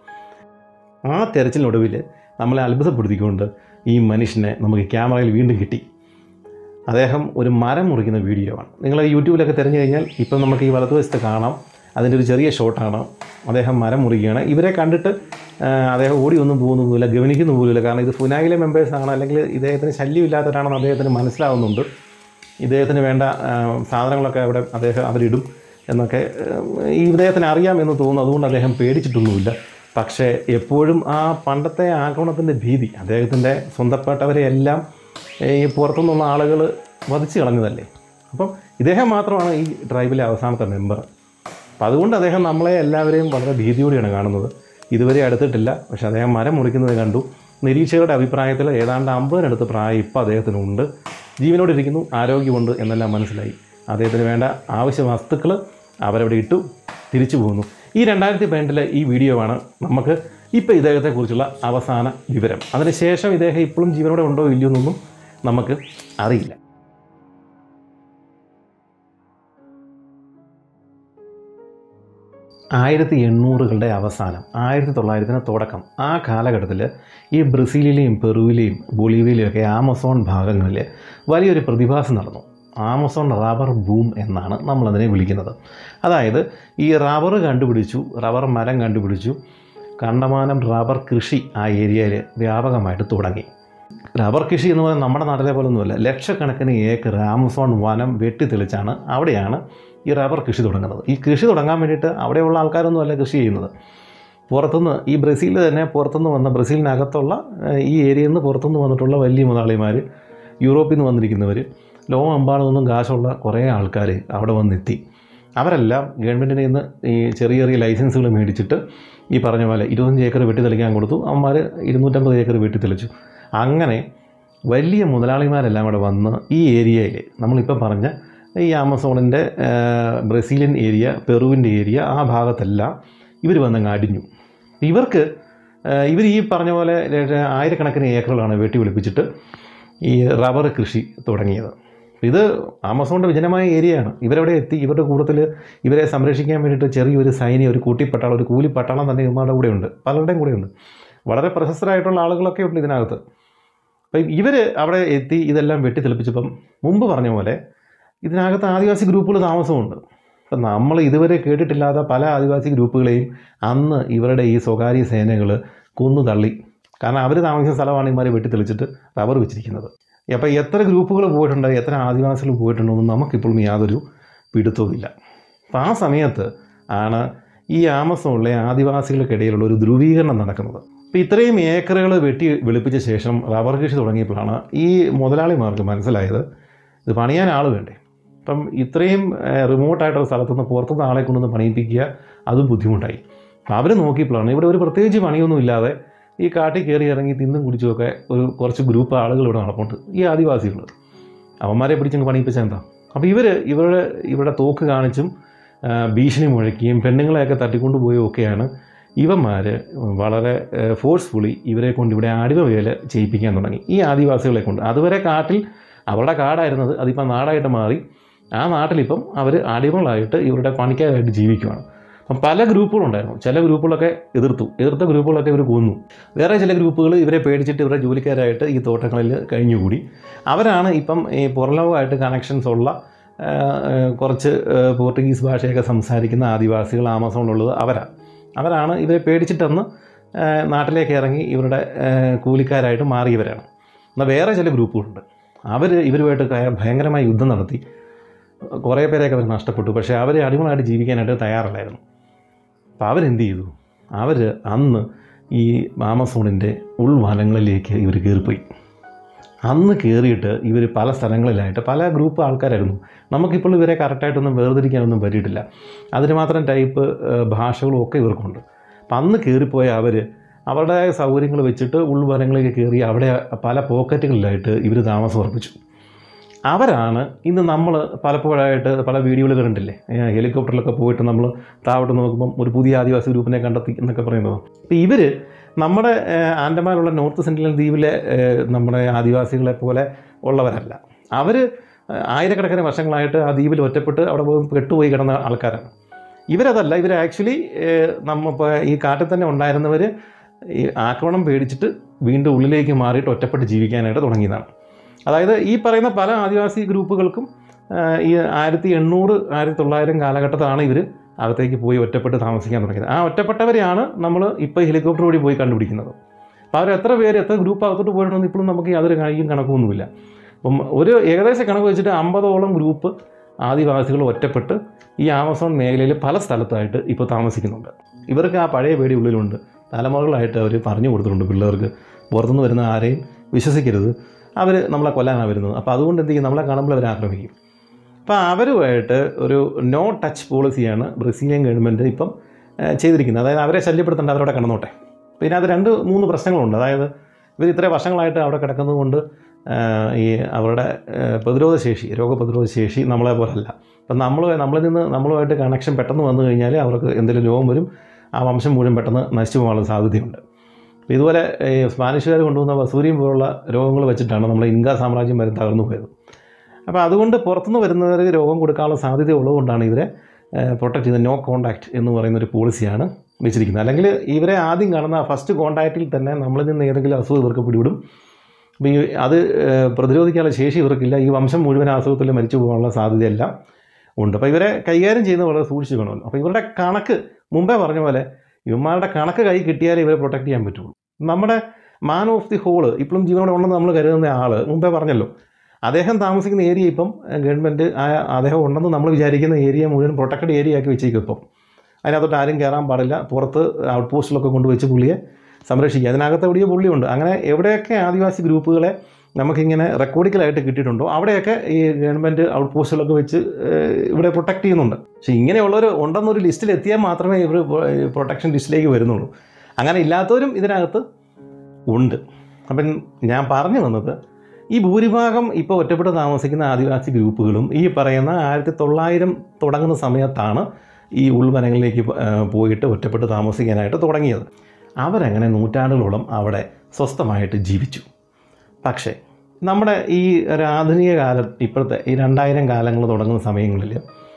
ആ തെരച്ചിലിനൊടുവിൽ നമ്മളെ അത്ഭുതപ്പെടുത്തിക്കൊണ്ട് ഈ മനുഷ്യനെ നമുക്ക് ക്യാമറയിൽ വീണ്ടും കിട്ടി അദ്ദേഹം ഒരു മരം മുറിക്കുന്ന വീഡിയോ ആണ് നിങ്ങൾ യൂട്യൂബിലൊക്കെ തിരഞ്ഞു കഴിഞ്ഞാൽ ഇപ്പം നമുക്ക് ഈ വലതുവശത്ത് കാണാം അതിൻ്റെ ഒരു ചെറിയ ഷോട്ടാണ് അദ്ദേഹം മരം മുറിക്കുകയാണ് ഇവരെ കണ്ടിട്ട് ആ, അദ്ദേഹം ഓടി ഒന്നും പോകുന്നൊന്നുമില്ല ഗവനിക്കുന്നു പോലുമില്ല കാരണം ഇത് ഫുനായിലെ മെമ്പേഴ്സാണ് അല്ലെങ്കിൽ ഇദ്ദേഹത്തിന് ശല്യമില്ലാത്തവരാണെന്ന് അദ്ദേഹത്തിന് മനസ്സിലാവുന്നുണ്ട് ഇദ്ദേഹത്തിന് വേണ്ട ആ, സാധനങ്ങളൊക്കെ അവിടെ അദ്ദേഹം അവരിടും എന്നൊക്കെ ഏഹ്, ഈ ഇദ്ദേഹത്തിന് അറിയാമെന്ന് തോന്നുന്നു അതുകൊണ്ട് അദ്ദേഹം പേടിച്ചിട്ടൊന്നുമില്ല പക്ഷേ എപ്പോഴും ആ പണ്ടത്തെ ആക്രമണത്തിൻ്റെ ഭീതി അദ്ദേഹത്തിൻ്റെ സ്വന്തപ്പെട്ടവരെ എല്ലാം ഈ പുറത്തുനിന്നുള്ള ആളുകൾ വധിച്ചു കളഞ്ഞതല്ലേ അപ്പം ഇദ്ദേഹം മാത്രമാണ് ഈ ട്രൈബിലെ അവസാനത്തെ മെമ്പർ അപ്പം അതുകൊണ്ട് അദ്ദേഹം നമ്മളെ എല്ലാവരെയും വളരെ ഭീതിയോടെയാണ് കാണുന്നത് ഇതുവരെ അടുത്തിട്ടില്ല പക്ഷെ അദ്ദേഹം മരം മുറിക്കുന്നത് കണ്ടു നിരീക്ഷകരുടെ അഭിപ്രായത്തിൽ ഏതാണ്ട് അമ്പതിനടുത്ത് പ്രായം ഇപ്പോൾ അദ്ദേഹത്തിനുണ്ട് ജീവനോടെ ഇരിക്കുന്നു ആരോഗ്യമുണ്ട് എന്നെല്ലാം മനസ്സിലായി അദ്ദേഹത്തിന് വേണ്ട ആവശ്യ വസ്തുക്കൾ അവരവിടെ ഇട്ടു തിരിച്ചു പോകുന്നു ഈ രണ്ടായിരത്തി പതിനെട്ടിലെ ഈ വീഡിയോ ആണ് നമുക്ക് ഇപ്പോൾ ഇദ്ദേഹത്തെക്കുറിച്ചുള്ള അവസാന വിവരം അതിനുശേഷം ഇദ്ദേഹം ഇപ്പോഴും ജീവനോടെ ഉണ്ടോ ഇല്ലയോ എന്നൊന്നും നമുക്ക് അറിയില്ല ആയിരത്തി എണ്ണൂറുകളുടെ അവസാനം ആയിരത്തി തൊള്ളായിരത്തിന് തുടക്കം ആ കാലഘട്ടത്തിൽ ഈ ബ്രസീലിലെയും പെറുവിലെയും ബൊളീവിയയിലെയും ഒക്കെ ആമസോൺ ഭാഗങ്ങളിൽ വലിയൊരു പ്രതിഭാസം നടന്നു ആമസോൺ റബ്ബർ ബൂം എന്നാണ് നമ്മളതിനെ വിളിക്കുന്നത് അതായത് ഈ റബ്ബർ കണ്ടുപിടിച്ചു റബ്ബർ മരം കണ്ടുപിടിച്ചു കണ്ടമാനം റബ്ബർ കൃഷി ആ ഏരിയയിൽ വ്യാപകമായിട്ട് തുടങ്ങി റബ്ബർ കൃഷി എന്ന് പറയുന്നത് നമ്മുടെ നാട്ടിലെ പോലെ ഒന്നുമല്ല ലക്ഷക്കണക്കിന് ഏക്കർ ആമസോൺ വനം വെട്ടിത്തെളിച്ചാണ് അവിടെയാണ് ഈ റബ്ബർ കൃഷി തുടങ്ങുന്നത് ഈ കൃഷി തുടങ്ങാൻ വേണ്ടിയിട്ട് അവിടെയുള്ള ആൾക്കാരൊന്നുമല്ല കൃഷി ചെയ്യുന്നത് പുറത്തുനിന്ന് ഈ ബ്രസീലിൽ തന്നെ പുറത്തുനിന്ന് വന്ന ബ്രസീലിനകത്തുള്ള ഏഹ്, ഈ ഏരിയയിൽ നിന്ന് പുറത്തുനിന്ന് വന്നിട്ടുള്ള വലിയ മുതലാളിമാർ യൂറോപ്പിൽ നിന്ന് വന്നിരിക്കുന്നവർ ലോകമെമ്പാടും നിന്നും കാശുള്ള കുറേ ആൾക്കാർ അവിടെ വന്നെത്തി അവരെല്ലാം ഗവൺമെൻറ്റിൻ്റെ നിന്ന് ഈ ചെറിയ ചെറിയ ലൈസൻസുകൾ മേടിച്ചിട്ട് ഈ പറഞ്ഞ പോലെ ഇരുപത്തഞ്ച് ഏക്കർ വെട്ടി തെളിക്കാൻ കൊടുത്തു അവന്മാർ ഇരുന്നൂറ്റമ്പത് ഏക്കർ വെട്ടി തെളിച്ചു അങ്ങനെ വലിയ മുതലാളിമാരെല്ലാം കൂടെ വന്ന് ഈ ഏരിയയിൽ നമ്മളിപ്പോൾ പറഞ്ഞ ഈ ആമസോണിൻ്റെ ബ്രസീലിയൻ ഏരിയ പെറുവിൻ്റെ ഏരിയ ആ ഭാഗത്തെല്ലാം ഇവർ വന്നങ്ങ് അടിഞ്ഞു ഇവർക്ക് ഇവർ ഈ പറഞ്ഞ പോലെ ര- ആയിരക്കണക്കിന് ഏക്കറുകളാണ് വെട്ടി വെളുപ്പിച്ചിട്ട് ഈ റബ്ബർ കൃഷി തുടങ്ങിയത് ഇത് ആമസോണിൻ്റെ വിജനമായ ഏരിയയാണ് ഇവരവിടെ എത്തി ഇവരുടെ കൂട്ടത്തിൽ ഇവരെ സംരക്ഷിക്കാൻ വേണ്ടിയിട്ട് ചെറിയൊരു സൈന്യം ഒരു കൂട്ടിപ്പട്ടാളം ഒരു കൂലിപ്പട്ടാളം തന്നെ ഇവന്മാരുടെ കൂടെയുണ്ട് പലരുടെയും കൂടെയുണ്ട് വളരെ പ്രശസ്തരായിട്ടുള്ള ആളുകളൊക്കെ ഉണ്ട് ഇതിനകത്ത് അപ്പം ഇവർ അവിടെ എത്തി ഇതെല്ലാം വെട്ടി തെളിപ്പിച്ചപ്പം മുമ്പ് പറഞ്ഞ പോലെ ഇതിനകത്ത് ആദിവാസി ഗ്രൂപ്പുകൾ താമസമുണ്ട് അപ്പം നമ്മൾ ഇതുവരെ കേട്ടിട്ടില്ലാത്ത പല ആദിവാസി ഗ്രൂപ്പുകളെയും അന്ന് ഇവരുടെ ഈ സ്വകാര്യ സേനകൾ കൊന്നു തള്ളി കാരണം അവർ താമസിക്കുന്ന സ്ഥലമാണ് ഇമാർ വെട്ടി തെളിച്ചിട്ട് റബ്ബർ വെച്ചിരിക്കുന്നത് അപ്പോൾ എത്ര ഗ്രൂപ്പുകൾ പോയിട്ടുണ്ട് എത്ര ആദിവാസികൾ പോയിട്ടുണ്ടോന്നും നമുക്കിപ്പോഴും യാതൊരു പിടുത്തവുമില്ല അപ്പം ആ സമയത്ത് ആണ് ഈ ആമസോണിലെ ആദിവാസികൾക്കിടയിലുള്ള ഒരു ധ്രുവീകരണം നടക്കുന്നത് അപ്പോൾ ഇത്രയും ഏക്കറുകൾ വെട്ടി വെളുപ്പിച്ച ശേഷം റബ്ബർ കൃഷി തുടങ്ങിയപ്പോഴാണ് ഈ മുതലാളിമാർക്ക് മനസ്സിലായത് ഇത് പണിയാൻ ആൾ വേണ്ടേ അപ്പം ഇത്രയും റിമോട്ടായിട്ടുള്ള സ്ഥലത്തുനിന്ന് പുറത്തുനിന്ന് ആളെ കൊണ്ടുവന്ന് പണിയിപ്പിക്കുക അതും ബുദ്ധിമുട്ടായി അപ്പം അവർ നോക്കിയപ്പോഴാണ് ഇവിടെ ഒരു പ്രത്യേകിച്ച് പണിയൊന്നും ഇല്ലാതെ ഈ കാട്ടിൽ കയറി ഇറങ്ങി തിന്നും കുടിച്ചുമൊക്കെ ഒരു കുറച്ച് ഗ്രൂപ്പ് ആളുകൾ ഇവിടെ നടപ്പുണ്ട് ഈ ആദിവാസികൾ അവന്മാരെ പിടിച്ചങ്ങ് പണിയിപ്പിച്ചാൽ എന്താ അപ്പോൾ ഇവർ ഇവരുടെ ഇവരുടെ തോക്ക് കാണിച്ചും ആ, ഭീഷണി മുഴക്കിയും പെണ്ണുങ്ങളെയൊക്കെ തട്ടിക്കൊണ്ടുപോയും ഒക്കെയാണ് ഇവന്മാർ വളരെ ഫോഴ്സ്ഫുള്ളി ഇവരെ കൊണ്ട് ഇവിടെ അടിമ വേല ചെയ്യിപ്പിക്കാൻ തുടങ്ങി ഈ ആദിവാസികളെ കൊണ്ട് അതുവരെ കാട്ടിൽ അവരുടെ കാടായിരുന്നത് അതിപ്പം നാടായിട്ട് മാറി ആ നാട്ടിലിപ്പം അവർ അടിമകളായിട്ട് ഇവരുടെ പണിക്കാരായിട്ട് ജീവിക്കുവാണ് അപ്പം പല ഗ്രൂപ്പുകളുണ്ടായിരുന്നു ചില ഗ്രൂപ്പുകളൊക്കെ എതിർത്തു എതിർത്ത ഗ്രൂപ്പുകളൊക്കെ ഇവർ കൊന്നു വേറെ ചില ഗ്രൂപ്പുകൾ ഇവരെ പേടിച്ചിട്ട് ഇവരുടെ ജോലിക്കാരായിട്ട് ഈ തോട്ടങ്ങളിൽ കഴിഞ്ഞുകൂടി അവരാണ് ഇപ്പം ഈ പുറലോകമായിട്ട് കണക്ഷൻസ് ഉള്ള ആ, ആ, കുറച്ച് ആ, പോർട്ടുഗീസ് ഭാഷയൊക്കെ സംസാരിക്കുന്ന ആദിവാസികൾ ആമസോണിലുള്ളത് അവരാണ് അവരാണ് ഇവരെ പേടിച്ചിട്ടന്ന് ആ, നാട്ടിലേക്ക് ഇറങ്ങി ഇവരുടെ ആ, കൂലിക്കാരായിട്ട് മാറിയവരാണ് എന്നാൽ വേറെ ചില ഗ്രൂപ്പുകളുണ്ട് അവർ ഇവരുമായിട്ട് കയ- ഭയങ്കരമായ യുദ്ധം നടത്തി കുറേ പേരെയൊക്കെ അവർ നഷ്ടപ്പെട്ടു പക്ഷേ അവർ അടിമകളായിട്ട് ജീവിക്കാനായിട്ട് തയ്യാറല്ലായിരുന്നു അപ്പോൾ അവരെന്ത് ചെയ്തു അവർ അന്ന് ഈ ആമസോണിൻ്റെ ഉൾവനങ്ങളിലേക്ക് ഇവർ കയറിപ്പോയി അന്ന് കയറിയിട്ട് ഇവർ പല സ്ഥലങ്ങളിലായിട്ട് പല ഗ്രൂപ്പ് ആൾക്കാരായിരുന്നു നമുക്കിപ്പോൾ ഇവരെ കറക്റ്റായിട്ടൊന്നും വേർതിരിക്കാനൊന്നും പറ്റിയിട്ടില്ല അതിന് മാത്രം ടൈപ്പ് ഏഹ്, ഭാഷകളും ഒക്കെ ഇവർക്കുണ്ട് അപ്പം അന്ന് കയറിപ്പോയ അവർ അവരുടെ സൗകര്യങ്ങൾ വെച്ചിട്ട് ഉൾവനങ്ങളിലേക്ക് കയറി അവിടെ പല പോക്കറ്റുകളിലായിട്ട് ഇവർ താമസം ഉറപ്പിച്ചു അവരാണ് ഇന്ന് നമ്മൾ പലപ്പോഴായിട്ട് പല വീഡിയോകൾ കണ്ടിട്ടില്ലേ ഏഹ് ഹെലികോപ്റ്ററിലൊക്കെ പോയിട്ട് നമ്മൾ താഴോട്ട് നോക്കുമ്പം ഒരു പുതിയ ആദിവാസി ഗ്രൂപ്പിനെ കണ്ടെത്തി എന്നൊക്കെ പറയുന്നത് അപ്പോൾ ഇവർ നമ്മുടെ ഏഹ് ആൻഡമാനുള്ള നോർത്ത് സെൻട്രൽ ദ്വീപിലെ ഏഹ് നമ്മുടെ ആദിവാസികളെ പോലെ ഉള്ളവരല്ല അവർ ആയിരക്കണക്കിന് വർഷങ്ങളായിട്ട് ആ ദ്വീപിൽ ഒറ്റപ്പെട്ട് അവിടെ പോയി പെട്ടുപോയി കിടന്ന ആൾക്കാരാണ് ഇവരതല്ല ഇവർ ആക്ച്വലി നമ്മ ഇപ്പോൾ ഈ കാട്ടിൽ തന്നെ ഉണ്ടായിരുന്നവർ ഈ ആക്രമണം പേടിച്ചിട്ട് വീണ്ടും ഉള്ളിലേക്ക് മാറിയിട്ട് ഒറ്റപ്പെട്ട് ജീവിക്കാനായിട്ട് തുടങ്ങിയതാണ് അതായത് ഈ പറയുന്ന പല ആദിവാസി ഗ്രൂപ്പുകൾക്കും ആ, ഈ ആയിരത്തി എണ്ണൂറ് ആയിരത്തി തൊള്ളായിരം കാലഘട്ടത്താണ് ഇവർ അകത്തേക്ക് പോയി ഒറ്റപ്പെട്ട് താമസിക്കാൻ തുടങ്ങിയത് ആ ഒറ്റപ്പെട്ടവരെയാണ് നമ്മൾ ഇപ്പോൾ ഹെലികോപ്റ്റർ വഴി പോയി കണ്ടുപിടിക്കുന്നത് അപ്പോൾ അവർ എത്ര പേര് എത്ര ഗ്രൂപ്പ് അകത്തോട്ട് പോയിട്ടുണ്ടെന്ന് ഇപ്പോഴും നമുക്ക് യാതൊരു കഴിയും കണക്കൊന്നുമില്ല അപ്പം ഒരു ഏകദേശ കണക്ക് വെച്ചിട്ട് അമ്പതോളം ഗ്രൂപ്പ് ആദിവാസികൾ ഒറ്റപ്പെട്ട് ഈ ആമസോൺ മേഖലയിൽ പല സ്ഥലത്തായിട്ട് ഇപ്പോൾ താമസിക്കുന്നുണ്ട് ഇവർക്ക് ആ പഴയ പേടി ഉള്ളിലുണ്ട് തലമുറകളായിട്ട് അവർ പറഞ്ഞു കൊടുത്തിട്ടുണ്ട് പിള്ളേർക്ക് പുറത്തുനിന്ന് വരുന്ന ആരെയും വിശ്വസിക്കരുത് അവർ നമ്മളെ കൊല്ലാനാണ് വരുന്നത് അപ്പോൾ അതുകൊണ്ട് എന്ത് ചെയ്യും നമ്മളെ കാണുമ്പോൾ അവർ ആക്രമിക്കും അപ്പോൾ അവരുമായിട്ട് ഒരു നോ ടച്ച് പോളിസിയാണ് ബ്രസീലിയൻ ഗവൺമെൻറ് ഇപ്പം ഏഹ്, ചെയ്തിരിക്കുന്നത് അതായത് അവരെ ശല്യപ്പെടുത്തേണ്ട അവരവിടെ കിടന്നോട്ടെ അപ്പോൾ ഇതിനകത്ത് രണ്ട് മൂന്ന് പ്രശ്നങ്ങളുണ്ട് അതായത് ഇവർ ഇത്ര വർഷങ്ങളായിട്ട് അവിടെ കിടക്കുന്നത് കൊണ്ട് ഏഹ്, ഈ അവരുടെ ഏഹ്, പ്രതിരോധ ശേഷി രോഗപ്രതിരോധ ശേഷി നമ്മളെ പോലല്ല അപ്പം നമ്മൾ നമ്മളിൽ നിന്ന് നമ്മളുമായിട്ട് കണക്ഷൻ പെട്ടെന്ന് വന്നു കഴിഞ്ഞാൽ അവർക്ക് എന്തെങ്കിലും രോഗം വരും ആ വംശം മുഴുവൻ പെട്ടെന്ന് നശിച്ചു പോകാനുള്ള സാധ്യതയുണ്ട് അപ്പോൾ ഇതുപോലെ ഈ സ്പാനിഷുകാർ കൊണ്ടുവന്ന വസൂരിയും പോലുള്ള രോഗങ്ങൾ വെച്ചിട്ടാണ് നമ്മുടെ ഇൻക സാമ്രാജ്യം വരെ തകർന്നു പോയത് അപ്പോൾ അതുകൊണ്ട് പുറത്തുനിന്ന് വരുന്നവർക്ക് രോഗം കൊടുക്കാനുള്ള സാധ്യത ഉള്ളതുകൊണ്ടാണ് ഇവരെ പ്രൊട്ടക്ട് ചെയ്യുന്ന നോ കോണ്ടാക്ട് എന്ന് പറയുന്ന ഒരു പോളിസിയാണ് വെച്ചിരിക്കുന്നത് അല്ലെങ്കിൽ ഇവരെ ആദ്യം കാണുന്ന ഫസ്റ്റ് കോണ്ടാക്റ്റിൽ തന്നെ നമ്മളിൽ നിന്ന് ഏതെങ്കിലും അസുഖം ഇവർക്ക് പിടിവിടും അപ്പോൾ ഈ അത് ഏഹ്, പ്രതിരോധിക്കാനുള്ള ശേഷി ഇവർക്കില്ല ഈ വംശം മുഴുവൻ ആ അസുഖത്തിൽ മരിച്ചു പോകാനുള്ള സാധ്യതയെല്ലാം ഉണ്ട് അപ്പോൾ ഇവരെ കൈകാര്യം ചെയ്യുന്നത് വളരെ സൂക്ഷിച്ച് വേണമല്ലോ അപ്പോൾ ഇവരുടെ കണക്ക് മുമ്പേ പറഞ്ഞ പോലെ ഇവന്മാരുടെ കണക്ക് കൈ കിട്ടിയാലേ ഇവരെ പ്രൊട്ടക്ട് ചെയ്യാൻ പറ്റുള്ളൂ നമ്മുടെ മാൻ ഓഫ് ദി ഹോള് ഇപ്പോഴും ജീവനോടെ ഉണ്ടെന്ന് നമ്മൾ കരുതുന്ന ആൾ മുമ്പേ പറഞ്ഞല്ലോ അദ്ദേഹം താമസിക്കുന്ന ഏരിയ ഇപ്പം ഗവൺമെൻറ് ആ അദ്ദേഹം ഉണ്ടെന്ന് നമ്മൾ വിചാരിക്കുന്ന ഏരിയ മുഴുവൻ പ്രൊട്ടക്റ്റഡ് ഏരിയ ആക്കി വെച്ചേക്കും ഇപ്പം അതിനകത്തോട്ട് ആരും കയറാൻ പാടില്ല പുറത്ത് ഔട്ട് പോസ്റ്റിലൊക്കെ കൊണ്ടുവച്ച് പുള്ളിയെ സംരക്ഷിക്കുക അതിനകത്ത് എവിടെയോ പുള്ളിയുണ്ട് അങ്ങനെ എവിടെയൊക്കെ ആദിവാസി ഗ്രൂപ്പുകളെ നമുക്കിങ്ങനെ റെക്കോർഡിക്കലായിട്ട് കിട്ടിയിട്ടുണ്ടോ അവിടെയൊക്കെ ഈ ഗവൺമെൻറ് ഔട്ട് പോസ്റ്റുകളൊക്കെ വെച്ച് ഏഹ്, ഇവിടെ പ്രൊട്ടക്ട് ചെയ്യുന്നുണ്ട് പക്ഷേ ഇങ്ങനെയുള്ളവർ ഉണ്ടെന്നൊരു ലിസ്റ്റിൽ എത്തിയാൽ മാത്രമേ ഇവർ പ്രൊട്ടക്ഷൻ ലിസ്റ്റിലേക്ക് വരുന്നുള്ളൂ അങ്ങനെ ഇല്ലാത്തവരും ഇതിനകത്ത് ഉണ്ട് അപ്പം ഞാൻ പറഞ്ഞു വന്നത് ഈ ഭൂരിഭാഗം ഇപ്പോൾ ഒറ്റപ്പെട്ട് താമസിക്കുന്ന ആദിവാസി ഗ്രൂപ്പുകളും ഈ പറയുന്ന ആയിരത്തി തൊള്ളായിരം തുടങ്ങുന്ന സമയത്താണ് ഈ ഉൾവനങ്ങളിലേക്ക് പോ- ഏഹ് പോയിട്ട് ഒറ്റപ്പെട്ട് താമസിക്കാനായിട്ട് തുടങ്ങിയത് അവരങ്ങനെ നൂറ്റാണ്ടുകളോളം അവിടെ സ്വസ്ഥമായിട്ട് ജീവിച്ചു പക്ഷേ നമ്മുടെ ഈ ഒരു ആധുനിക കാലം ഇപ്പോഴത്തെ ഈ രണ്ടായിരം കാലങ്ങൾ തുടങ്ങുന്ന സമയങ്ങളിൽ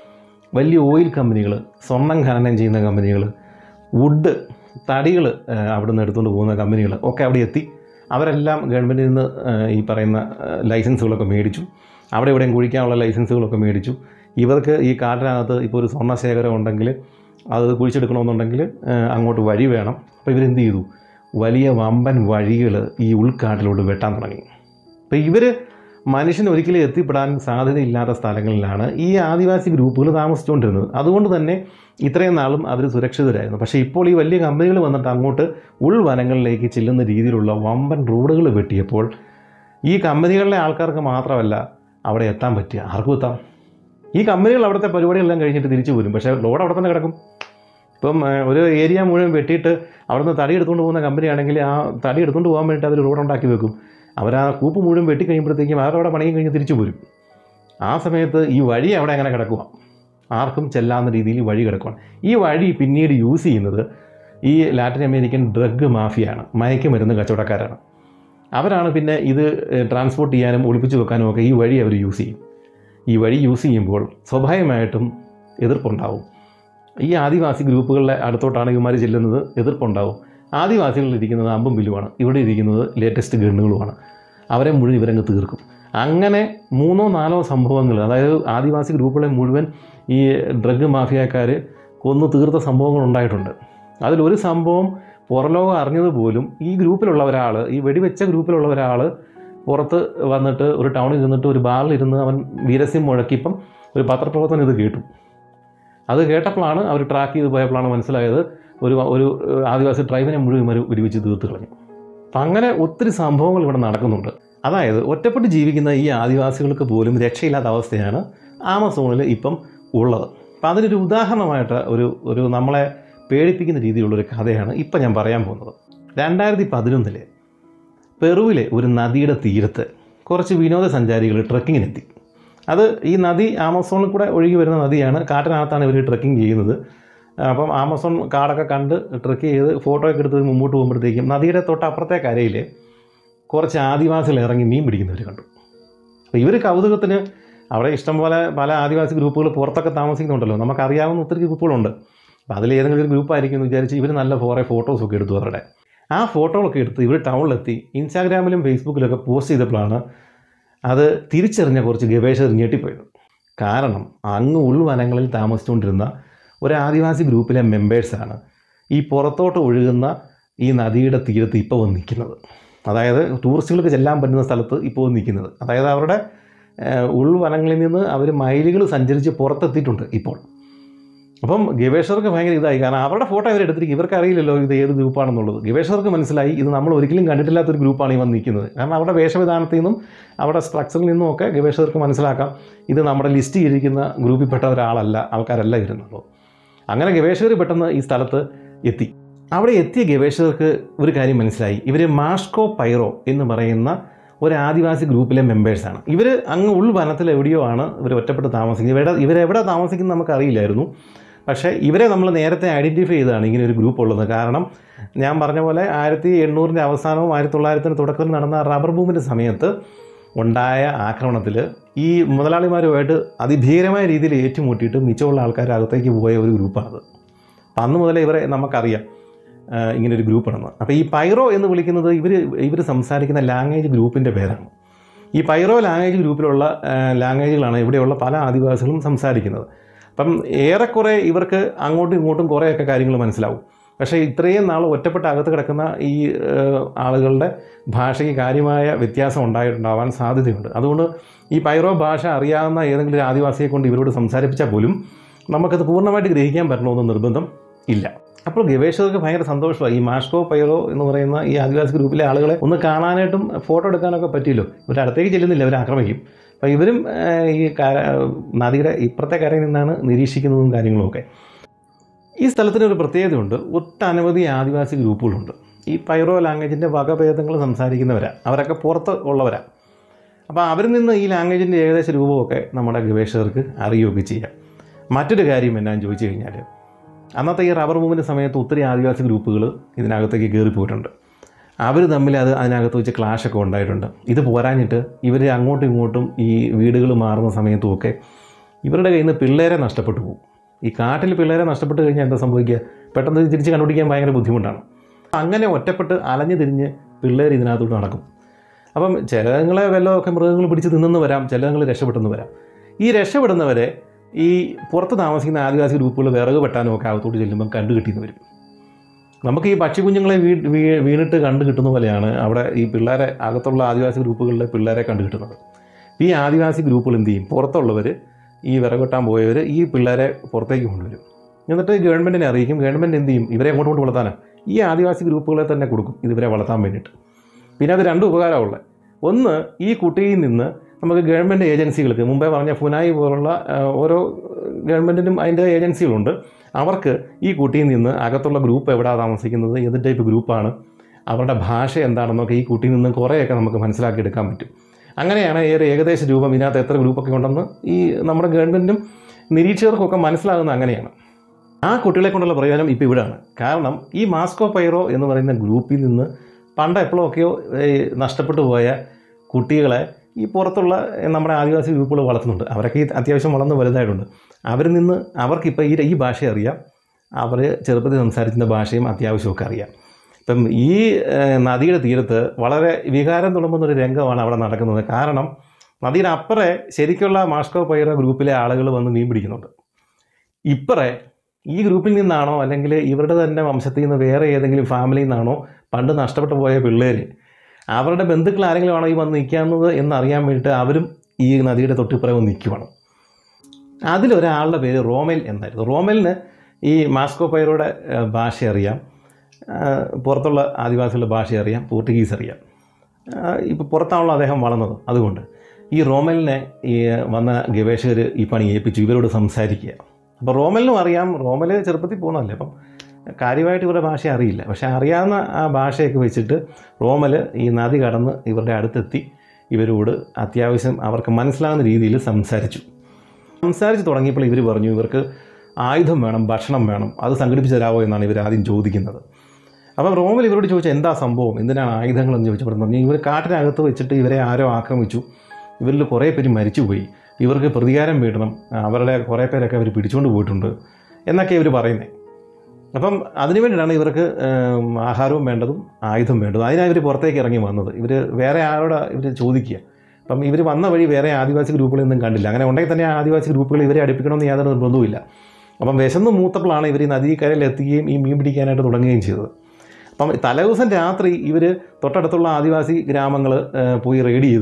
വലിയ ഓയിൽ കമ്പനികൾ സ്വർണം ഖനനം ചെയ്യുന്ന കമ്പനികൾ വുഡ് തടികൾ അവിടെ നിന്ന് എടുത്തുകൊണ്ട് പോകുന്ന കമ്പനികൾ ഒക്കെ അവിടെ എത്തി അവരെല്ലാം ഗവൺമെൻറ്റിൽ നിന്ന് ഏഹ്, ഈ പറയുന്ന ഏഹ്, ലൈസൻസുകളൊക്കെ മേടിച്ചു അവിടെ ഇവിടെയും കുഴിക്കാനുള്ള ലൈസൻസുകളൊക്കെ മേടിച്ചു ഇവർക്ക് ഈ കാട്ടിനകത്ത് ഇപ്പോൾ ഒരു സ്വർണ്ണശേഖരം ഉണ്ടെങ്കിൽ അത് കുഴിച്ചെടുക്കണമെന്നുണ്ടെങ്കിൽ ഏഹ്, അങ്ങോട്ട് വഴി വേണം അപ്പോൾ ഇവരെന്ത് ചെയ്തു വലിയ വമ്പൻ വഴികൾ ഈ ഉൾക്കാട്ടിലോട്ട് വെട്ടാൻ തുടങ്ങി അപ്പോൾ ഇവർ മനുഷ്യന് ഒരിക്കലും എത്തിപ്പെടാൻ സാധ്യതയില്ലാത്ത സ്ഥലങ്ങളിലാണ് ഈ ആദിവാസി ഗ്രൂപ്പുകൾ താമസിച്ചുകൊണ്ടിരുന്നത് അതുകൊണ്ട് തന്നെ ഇത്രയും നാളും അവർ സുരക്ഷിതരായിരുന്നു പക്ഷേ ഇപ്പോൾ ഈ വലിയ കമ്പനികൾ വന്നിട്ട് അങ്ങോട്ട് ഉൾവനങ്ങളിലേക്ക് ചെല്ലുന്ന രീതിയിലുള്ള വമ്പൻ റോഡുകൾ വെട്ടിയപ്പോൾ ഈ കമ്പനികളിലെ ആൾക്കാർക്ക് മാത്രമല്ല അവിടെ എത്താൻ പറ്റുക ആർക്കും എത്താം ഈ കമ്പനികൾ അവിടുത്തെ പരിപാടികളെല്ലാം കഴിഞ്ഞിട്ട് തിരിച്ചു പോരും പക്ഷേ ലോഡ് അവിടെ തന്നെ കിടക്കും ഇപ്പം ഏഹ്, ഒരു ഏരിയ മുഴുവൻ വെട്ടിയിട്ട് അവിടുന്ന് തടി എടുത്തുകൊണ്ട് പോകുന്ന കമ്പനിയാണെങ്കിൽ ആ തടി എടുത്തുകൊണ്ട് പോകാൻ വേണ്ടിയിട്ട് അവർ റോഡ് ഉണ്ടാക്കി വെക്കും അവർ ആ കൂപ്പ് മുഴുവൻ വെട്ടി കഴിയുമ്പോഴത്തേക്കും അവരവിടെ പണിയും കഴിഞ്ഞ് തിരിച്ചു പോരും ആ സമയത്ത് ഈ വഴി അവിടെ അങ്ങനെ കിടക്കുക ആർക്കും ചെല്ലാവുന്ന രീതിയിൽ ഈ വഴി കിടക്കുകയാണ് ഈ വഴി പിന്നീട് യൂസ് ചെയ്യുന്നത് ഈ ലാറ്റിൻ അമേരിക്കൻ ഡ്രഗ് മാഫിയാണ് മയക്കുമരുന്ന് കച്ചവടക്കാരാണ് അവരാണ് പിന്നെ ഇത് ട്രാൻസ്പോർട്ട് ചെയ്യാനും ഒളിപ്പിച്ച് വെക്കാനും ഒക്കെ ഈ വഴി അവർ യൂസ് ചെയ്യും ഈ വഴി യൂസ് ചെയ്യുമ്പോൾ സ്വാഭാവികമായിട്ടും എതിർപ്പുണ്ടാവും ഈ ആദിവാസി ഗ്രൂപ്പുകളുടെ അടുത്തോട്ടാണ് ഇവന്മാർ ചെല്ലുന്നത് എതിർപ്പുണ്ടാവും ആദിവാസികളിൽ ഇരിക്കുന്നത് അമ്പും ബില്ലുമാണ് ഇവിടെ ഇരിക്കുന്നത് ലേറ്റസ്റ്റ് ഗണ്ണുകളുമാണ് അവരെ മുഴുവൻ ഇവരങ്ങ് തീർക്കും അങ്ങനെ മൂന്നോ നാലോ സംഭവങ്ങൾ അതായത് ആദിവാസി ഗ്രൂപ്പുകളെ മുഴുവൻ ഈ ഡ്രഗ് മാഫിയക്കാർ കൊന്നു തീർത്ത സംഭവങ്ങൾ ഉണ്ടായിട്ടുണ്ട് അതിലൊരു സംഭവം പുറലോകം അറിഞ്ഞത് പോലും ഈ ഗ്രൂപ്പിലുള്ള ഒരാൾ ഈ വെടിവെച്ച ഗ്രൂപ്പിലുള്ള ഒരാൾ പുറത്ത് വന്നിട്ട് ഒരു ടൗണിൽ ഇരുന്നിട്ട് ഒരു ബാറിൽ ഇരുന്ന് അവൻ വീരസ്യം മുഴക്കിയപ്പം ഒരു പത്രപ്രവർത്തനം ഇത് കേട്ടു അത് കേട്ടപ്പോഴാണ് അവർ ട്രാക്ക് ചെയ്ത് പോയപ്പോഴാണ് മനസ്സിലായത് ഒരു ഒരു ഏഹ്, ആദിവാസി ട്രൈബിനെ മുഴുവൻ ഒരു വെടിവെച്ച് തീർത്ത് കളഞ്ഞു അപ്പം അങ്ങനെ ഒത്തിരി സംഭവങ്ങൾ ഇവിടെ നടക്കുന്നുണ്ട് അതായത് ഒറ്റപ്പെട്ട് ജീവിക്കുന്ന ഈ ആദിവാസികൾക്ക് പോലും രക്ഷയില്ലാത്ത അവസ്ഥയാണ് ആമസോണിൽ ഇപ്പം ഉള്ളത് അപ്പം അതിനൊരു ഉദാഹരണമായിട്ട് ഒരു ഒരു നമ്മളെ പേടിപ്പിക്കുന്ന രീതിയിലുള്ളൊരു കഥയാണ് ഇപ്പം ഞാൻ പറയാൻ പോകുന്നത് രണ്ടായിരത്തി പതിനൊന്നില് പെറുവിലെ ഒരു നദിയുടെ തീരത്ത് കുറച്ച് വിനോദസഞ്ചാരികൾ ട്രക്കിങ്ങിനെത്തി അത് ഈ നദി ആമസോണിൽ കൂടെ ഒഴുകി വരുന്ന നദിയാണ് കാട്ടിനകത്താണ് ഇവർ ട്രക്കിംഗ് ചെയ്യുന്നത് അപ്പം ആമസോൺ കാടൊക്കെ കണ്ട് ട്രക്ക് ചെയ്ത് ഫോട്ടോ ഒക്കെ എടുത്ത് മുമ്പോട്ട് പോകുമ്പോഴത്തേക്കും നദിയുടെ തൊട്ടപ്പുറത്തെ കരയിൽ കുറച്ച് ആദിവാസികൾ ഇറങ്ങി മീൻ പിടിക്കുന്നവർ കണ്ടു അപ്പോൾ ഇവർ കൗതുകത്തിന് അവിടെ ഇഷ്ടംപോലെ പല ആദിവാസി ഗ്രൂപ്പുകൾ പുറത്തൊക്കെ താമസിക്കുന്നുണ്ടല്ലോ നമുക്കറിയാവുന്ന ഒത്തിരി ഗ്രൂപ്പുകളുണ്ട് അപ്പോൾ അതിൽ ഏതെങ്കിലും ഒരു ഗ്രൂപ്പായിരിക്കും എന്ന് വിചാരിച്ച് ഇവർ നല്ല കുറേ ഫോട്ടോസൊക്കെ എടുത്തു അവരുടെ ആ ഫോട്ടോകളൊക്കെ എടുത്ത് ഇവർ ടൗണിലെത്തി ഇൻസ്റ്റാഗ്രാമിലും ഫേസ്ബുക്കിലൊക്കെ പോസ്റ്റ് ചെയ്തപ്പോഴാണ് അത് തിരിച്ചറിഞ്ഞ കുറച്ച് ഗവേഷകർ ഞെട്ടിപ്പോയത് കാരണം അങ്ങ് ഉൾവനങ്ങളിൽ താമസിച്ചുകൊണ്ടിരുന്ന ഒരു ആദിവാസി ഗ്രൂപ്പിലെ മെമ്പേഴ്സാണ് ഈ പുറത്തോട്ട് ഒഴുകുന്ന ഈ നദിയുടെ തീരത്ത് ഇപ്പോൾ വന്ന് നിൽക്കുന്നത് അതായത് ടൂറിസ്റ്റുകൾക്ക് ചെല്ലാൻ പറ്റുന്ന സ്ഥലത്ത് ഇപ്പോൾ വന്ന് നിൽക്കുന്നത് അതായത് അവരുടെ ഏഹ്, ഉൾവനങ്ങളിൽ നിന്ന് അവർ മൈലുകൾ സഞ്ചരിച്ച് പുറത്തെത്തിയിട്ടുണ്ട് ഇപ്പോൾ അപ്പം ഗവേഷകർക്ക് ഭയങ്കര ഇതായി കാരണം അവരുടെ ഫോട്ടോ ഇവർ എടുത്തിരിക്കും ഇവർക്ക് അറിയില്ലല്ലോ ഇത് ഏത് ഗ്രൂപ്പാണെന്നുള്ളത് ഗവേഷകർക്ക് മനസ്സിലായി ഇത് നമ്മൾ ഒരിക്കലും കണ്ടിട്ടില്ലാത്തൊരു ഗ്രൂപ്പാണ് ഈ വന്ന് നിൽക്കുന്നത് കാരണം അവരുടെ വേഷവിധാനത്തിൽ നിന്നും അവരുടെ സ്ട്രക്ചറിൽ നിന്നും ഒക്കെ ഗവേഷകർക്ക് മനസ്സിലാക്കാം ഇത് നമ്മുടെ ലിസ്റ്റ് ചെയ്തിരിക്കുന്ന ഗ്രൂപ്പിൽപ്പെട്ട ഒരാളല്ല ആൾക്കാരല്ല ഇരുന്നുള്ളൂ അങ്ങനെ ഗവേഷകർ പെട്ടെന്ന് ഈ സ്ഥലത്ത് എത്തി അവിടെ എത്തിയ ഗവേഷകർക്ക് ഒരു കാര്യം മനസ്സിലായി ഇവർ മാഷ്കോ പൈറോ എന്ന് പറയുന്ന ഒരു ആദിവാസി ഗ്രൂപ്പിലെ മെമ്പേഴ്സാണ് ഇവർ അങ്ങ് ഉൾവനത്തിൽ എവിടെയോ ആണ് ഇവർ ഒറ്റപ്പെട്ട് താമസിക്കുന്നത് ഇവരുടെ ഇവരെവിടെ താമസിക്കുന്നത് നമുക്കറിയില്ലായിരുന്നു പക്ഷേ ഇവരെ നമ്മൾ നേരത്തെ ഐഡൻറ്റിഫൈ ചെയ്തതാണ് ഇങ്ങനെ ഒരു ഗ്രൂപ്പ് ഉള്ളത് കാരണം ഞാൻ പറഞ്ഞ പോലെ ആയിരത്തി എണ്ണൂറിൻ്റെ അവസാനവും ആയിരത്തി തൊള്ളായിരത്തിൻ്റെ തുടക്കത്തിൽ നടന്ന റബ്ബർ ബൂമിൻ്റെ സമയത്ത് ഉണ്ടായ ആക്രമണത്തിൽ ഈ മുതലാളിമാരുമായിട്ട് അതിഭീകരമായ രീതിയിൽ ഏറ്റുമുട്ടിയിട്ട് മിച്ചമുള്ള ആൾക്കാർ അകത്തേക്ക് പോയ ഒരു ഗ്രൂപ്പാണത് അപ്പം അന്ന് മുതലേ ഇവരെ നമുക്കറിയാം ആ, ഇങ്ങനെ ഒരു ഗ്രൂപ്പാണെന്ന് അപ്പോൾ ഈ പൈറോ എന്ന് വിളിക്കുന്നത് ഇവർ ഇവർ സംസാരിക്കുന്ന ലാംഗ്വേജ് ഗ്രൂപ്പിൻ്റെ പേരാണ് ഈ പൈറോ ലാംഗ്വേജ് ഗ്രൂപ്പിലുള്ള ആ, ലാംഗ്വേജുകളാണ് ഇവിടെയുള്ള പല ആദിവാസികളും സംസാരിക്കുന്നത് അപ്പം ഏറെക്കുറെ ഇവർക്ക് അങ്ങോട്ടും ഇങ്ങോട്ടും കുറേയൊക്കെ കാര്യങ്ങൾ മനസ്സിലാവും പക്ഷേ ഇത്രയും നാൾ ഒറ്റപ്പെട്ട അകത്ത് കിടക്കുന്ന ഈ ഏഹ്, ആളുകളുടെ ഭാഷയ്ക്ക് കാര്യമായ വ്യത്യാസം ഉണ്ടായിട്ടുണ്ടാവാൻ സാധ്യതയുണ്ട് അതുകൊണ്ട് ഈ പൈറോ ഭാഷ അറിയാവുന്ന ഏതെങ്കിലും ഒരു ആദിവാസിയെ കൊണ്ട് ഇവരോട് സംസാരിപ്പിച്ചാൽ പോലും നമുക്കത് പൂർണ്ണമായിട്ട് ഗ്രഹിക്കാൻ പറ്റണമെന്ന് നിർബന്ധം ഇല്ല അപ്പോൾ ഗവേഷകർക്ക് ഭയങ്കര സന്തോഷമായി ഈ മാഷ്കോ പൈറോ എന്ന് പറയുന്ന ഈ ആദിവാസി ഗ്രൂപ്പിലെ ആളുകളെ ഒന്ന് കാണാനായിട്ടും ഫോട്ടോ എടുക്കാനൊക്കെ പറ്റിയല്ലോ ഇവർ അടുത്തേക്ക് ചെല്ലുന്നില്ല അവർ ആക്രമിക്കും അപ്പോൾ ഇവരും ഏഹ്, ഈ കര- നദിയുടെ ഇപ്പുറത്തെ കരയിൽ നിന്നാണ് നിരീക്ഷിക്കുന്നതും കാര്യങ്ങളുമൊക്കെ ഈ സ്ഥലത്തിന് ഒരു പ്രത്യേകതയുണ്ട് ഒട്ടനവധി ആദിവാസി ഗ്രൂപ്പുകളുണ്ട് ഈ പൈറോ ലാംഗ്വേജിൻ്റെ വകഭേദങ്ങൾ സംസാരിക്കുന്നവരാണ് അവരൊക്കെ പുറത്ത് ഉള്ളവരാണ് അപ്പോൾ അവരിൽ നിന്ന് ഈ ലാംഗ്വേജിൻ്റെ ഏകദേശ രൂപമൊക്കെ നമ്മുടെ ഗവേഷകർക്ക് അറിയുകയൊക്കെ ചെയ്യാം മറ്റൊരു കാര്യം എന്നാന്ന് ചോദിച്ചു കഴിഞ്ഞാൽ അന്നത്തെ ഈ റബ്ബർ മൂവിൻ്റെ സമയത്ത് ഒത്തിരി ആദിവാസി ഗ്രൂപ്പുകൾ ഇതിനകത്തേക്ക് കയറി പോയിട്ടുണ്ട് അവർ തമ്മിൽ അത് അതിനകത്ത് വെച്ച് ക്ലാഷൊക്കെ ഉണ്ടായിട്ടുണ്ട് ഇത് പോരാഞ്ഞിട്ട് ഇവർ അങ്ങോട്ടും ഇങ്ങോട്ടും ഈ വീടുകൾ മാറുന്ന സമയത്തുമൊക്കെ ഇവരുടെ കയ്യിൽ നിന്ന് പിള്ളേരെ നഷ്ടപ്പെട്ടു പോകും ഈ കാട്ടിൽ പിള്ളേരെ നഷ്ടപ്പെട്ട് കഴിഞ്ഞാൽ എന്താ സംഭവിക്കുക പെട്ടെന്ന് ഇത് തിരിച്ച് കണ്ടുപിടിക്കാൻ ഭയങ്കര ബുദ്ധിമുട്ടാണ് അങ്ങനെ ഒറ്റപ്പെട്ട് അലഞ്ഞു തിരിഞ്ഞ് പിള്ളേർ ഇതിനകത്തോട്ട് നടക്കും അപ്പം ചിലങ്ങളെ വല്ലതൊക്കെ മൃഗങ്ങൾ പിടിച്ച് തിന്നെന്ന് വരാം ചിലങ്ങൾ രക്ഷപ്പെട്ടെന്ന് വരാം ഈ രക്ഷപ്പെടുന്നവരെ ഈ പുറത്ത് താമസിക്കുന്ന ആദിവാസി ഗ്രൂപ്പുകൾ വിറക് വെട്ടാനും ഒക്കെ അകത്തോട്ട് ചെല്ലുമ്പം കണ്ടു കിട്ടിയെന്ന് വരും നമുക്ക് ഈ പക്ഷിക്കുഞ്ഞുങ്ങളെ വീ വീ- വീണിട്ട് കണ്ടു കിട്ടുന്ന പോലെയാണ് അവിടെ ഈ പിള്ളേരെ അകത്തുള്ള ആദിവാസി ഗ്രൂപ്പുകളിലെ പിള്ളേരെ കണ്ടു കിട്ടുന്നത് ഈ ആദിവാസി ഗ്രൂപ്പുകൾ എന്ത് ചെയ്യും പുറത്തുള്ളവർ ഈ വിറക് വെട്ടാൻ പോയവർ ഈ പിള്ളേരെ പുറത്തേക്ക് കൊണ്ടുവരും എന്നിട്ട് ഗവൺമെൻറ്റിനെ അറിയിക്കും ഗവൺമെൻറ് എന്ത് ചെയ്യും ഇവരെ എങ്ങോട്ട് കൊണ്ട് വളർത്താനാണ് ഈ ആദിവാസി ഗ്രൂപ്പുകളെ തന്നെ കൊടുക്കും ഇത് ഇവരെ വളർത്താൻ വേണ്ടിയിട്ട് പിന്നെ അത് രണ്ട് ഉപകാരമുള്ളത് ഒന്ന് ഈ കുട്ടിയിൽ നിന്ന് നമുക്ക് ഗവൺമെൻറ് ഏജൻസികൾക്ക് മുമ്പേ പറഞ്ഞ ഫുനായി പോലുള്ള ആ, ഓരോ ഗവൺമെൻറ്റിനും അതിൻ്റെ ഏജൻസികളുണ്ട് അവർക്ക് ഈ കുട്ടിയിൽ നിന്ന് അകത്തുള്ള ഗ്രൂപ്പ് എവിടെയാണ് താമസിക്കുന്നത് ഏത് ടൈപ്പ് ഗ്രൂപ്പാണ് അവരുടെ ഭാഷ എന്താണെന്നൊക്കെ ഈ കുട്ടിയിൽ നിന്ന് കുറേയൊക്കെ നമുക്ക് മനസ്സിലാക്കിയെടുക്കാൻ പറ്റും അങ്ങനെയാണ് ഈ ഒരു ഏകദേശ രൂപം ഇതിനകത്ത് എത്ര ഗ്രൂപ്പൊക്കെ ഉണ്ടെന്ന് ഈ നമ്മുടെ ഗവൺമെൻറ്റും നിരീക്ഷകർക്കൊക്കെ മനസ്സിലാകുന്ന അങ്ങനെയാണ് ആ കുട്ടികളെ കൊണ്ടുള്ള പ്രയോജനം ഇപ്പോൾ ഇവിടെയാണ് കാരണം ഈ മാസ്കോ പൈറോ എന്ന് പറയുന്ന ഗ്രൂപ്പിൽ നിന്ന് പണ്ട് എപ്പോഴൊക്കെയോ ഏഹ്, നഷ്ടപ്പെട്ടു പോയ കുട്ടികളെ ഈ പുറത്തുള്ള ഏഹ്, നമ്മുടെ ആദിവാസി ഗ്രൂപ്പുകൾ വളർത്തുന്നുണ്ട് അവരൊക്കെ ഈ അത്യാവശ്യം വളർന്ന് വലുതായിട്ടുണ്ട് അവരിൽ നിന്ന് അവർക്കിപ്പോൾ ഈ ഈ ഭാഷ അറിയാം അവർ ചെറുപ്പത്തിൽ സംസാരിക്കുന്ന ഭാഷയും അത്യാവശ്യമൊക്കെ അറിയാം ഇപ്പം ഈ ഏഹ്, നദിയുടെ തീരത്ത് വളരെ വികാരം തുളുമ്പുന്ന ഒരു രംഗമാണ് അവിടെ നടക്കുന്നത് കാരണം നദിയുടെ അപ്പുറേ ശരിക്കുള്ള മാസ്കോ പൈറോ ഗ്രൂപ്പിലെ ആളുകൾ വന്ന് മീൻ പിടിക്കുന്നുണ്ട് ഇപ്പറേ ഈ ഗ്രൂപ്പിൽ നിന്നാണോ അല്ലെങ്കിൽ ഇവരുടെ തന്നെ വംശത്തിൽ നിന്ന് വേറെ ഏതെങ്കിലും ഫാമിലിയിൽ നിന്നാണോ പണ്ട് നഷ്ടപ്പെട്ടു പോയ പിള്ളേർ അവരുടെ ബന്ധുക്കൾ ആരെങ്കിലും ആണോ ഈ വന്ന് നിൽക്കുന്നത് എന്നറിയാൻ വേണ്ടിയിട്ട് അവരും ഈ നദിയുടെ തൊട്ടിപ്പുറം വന്ന് നിൽക്കുവാണ് അതിലൊരാളുടെ പേര് റോമേൽ എന്നായിരുന്നു റോമേലിന് ഈ മാസ്കോ പൈറോയുടെ ഏഹ്, ഭാഷ അറിയാം ഏഹ്, പുറത്തുള്ള ആദിവാസികളുടെ ഭാഷ അറിയാം പോർട്ടുഗീസ് അറിയാം ഇപ്പോൾ പുറത്താണല്ലോ അദ്ദേഹം വളർന്നത് അതുകൊണ്ട് ഈ റോമലിനെ ഈ വന്ന ഗവേഷകർ ഈ പണി ഏൽപ്പിച്ചു ഇവരോട് സംസാരിക്കുക അപ്പോൾ റോമലിനും അറിയാം റോമൽ ചെറുപ്പത്തിൽ പോകുന്നതല്ലേ അപ്പം കാര്യമായിട്ട് ഇവരുടെ ഭാഷ അറിയില്ല പക്ഷേ അറിയാവുന്ന ആ ഭാഷയൊക്കെ വെച്ചിട്ട് റോമൽ ഈ നദി കടന്ന് ഇവരുടെ അടുത്തെത്തി ഇവരോട് അത്യാവശ്യം അവർക്ക് മനസ്സിലാകുന്ന രീതിയിൽ സംസാരിച്ചു സംസാരിച്ച് തുടങ്ങിയപ്പോൾ ഇവർ പറഞ്ഞു ഇവർക്ക് ആയുധം വേണം ഭക്ഷണം വേണം അത് സംഘടിപ്പിച്ച് തരാമോ എന്നാണ് ഇവർ ആദ്യം ചോദിക്കുന്നത് അപ്പം റോമിൽ ഇവരോട് ചോദിച്ചാൽ എന്താ സംഭവം എന്തിനാണ് ആയുധങ്ങളെന്ന് ചോദിച്ചപ്പോൾ പറഞ്ഞു ഇവർ കാട്ടിനകത്ത് വെച്ചിട്ട് ഇവരെ ആരോ ആക്രമിച്ചു ഇവരിൽ കുറേ പേര് മരിച്ചുപോയി ഇവർക്ക് പ്രതികാരം വീട്ടണം അവരുടെ കുറേ പേരൊക്കെ അവർ പിടിച്ചുകൊണ്ട് പോയിട്ടുണ്ട് എന്നൊക്കെ ഇവർ പറയുന്നത് അപ്പം അതിനു വേണ്ടിയിട്ടാണ് ഇവർക്ക് ഏം, ആഹാരവും വേണ്ടതും ആയുധം വേണ്ടതും അതിനാണ് ഇവർ പുറത്തേക്ക് ഇറങ്ങി വന്നത് ഇവർ വേറെ ആരോട് ഇവർ ചോദിക്കുക അപ്പം ഇവർ വന്ന വഴി വേറെ ആദിവാസി ഗ്രൂപ്പുകളൊന്നും കണ്ടില്ല അങ്ങനെ ഉണ്ടെങ്കിൽ തന്നെ ആ ആദിവാസി ഗ്രൂപ്പുകൾ ഇവരെ അടുപ്പിക്കണമെന്ന് യാതൊരു നിർബന്ധവുമില്ല അപ്പം വിശന്ന് മൂത്തപ്പോഴാണ് ഇവർ ഈ നദീക്കരയിൽ എത്തുകയും ഈ മീൻ പിടിക്കാനായിട്ട് തുടങ്ങുകയും ചെയ്തത് അപ്പം തലേദിവസം രാത്രി ഇവർ തൊട്ടടുത്തുള്ള ആദിവാസി ഗ്രാമങ്ങൾ പോയി റെയ്ഡ് ചെയ്ത്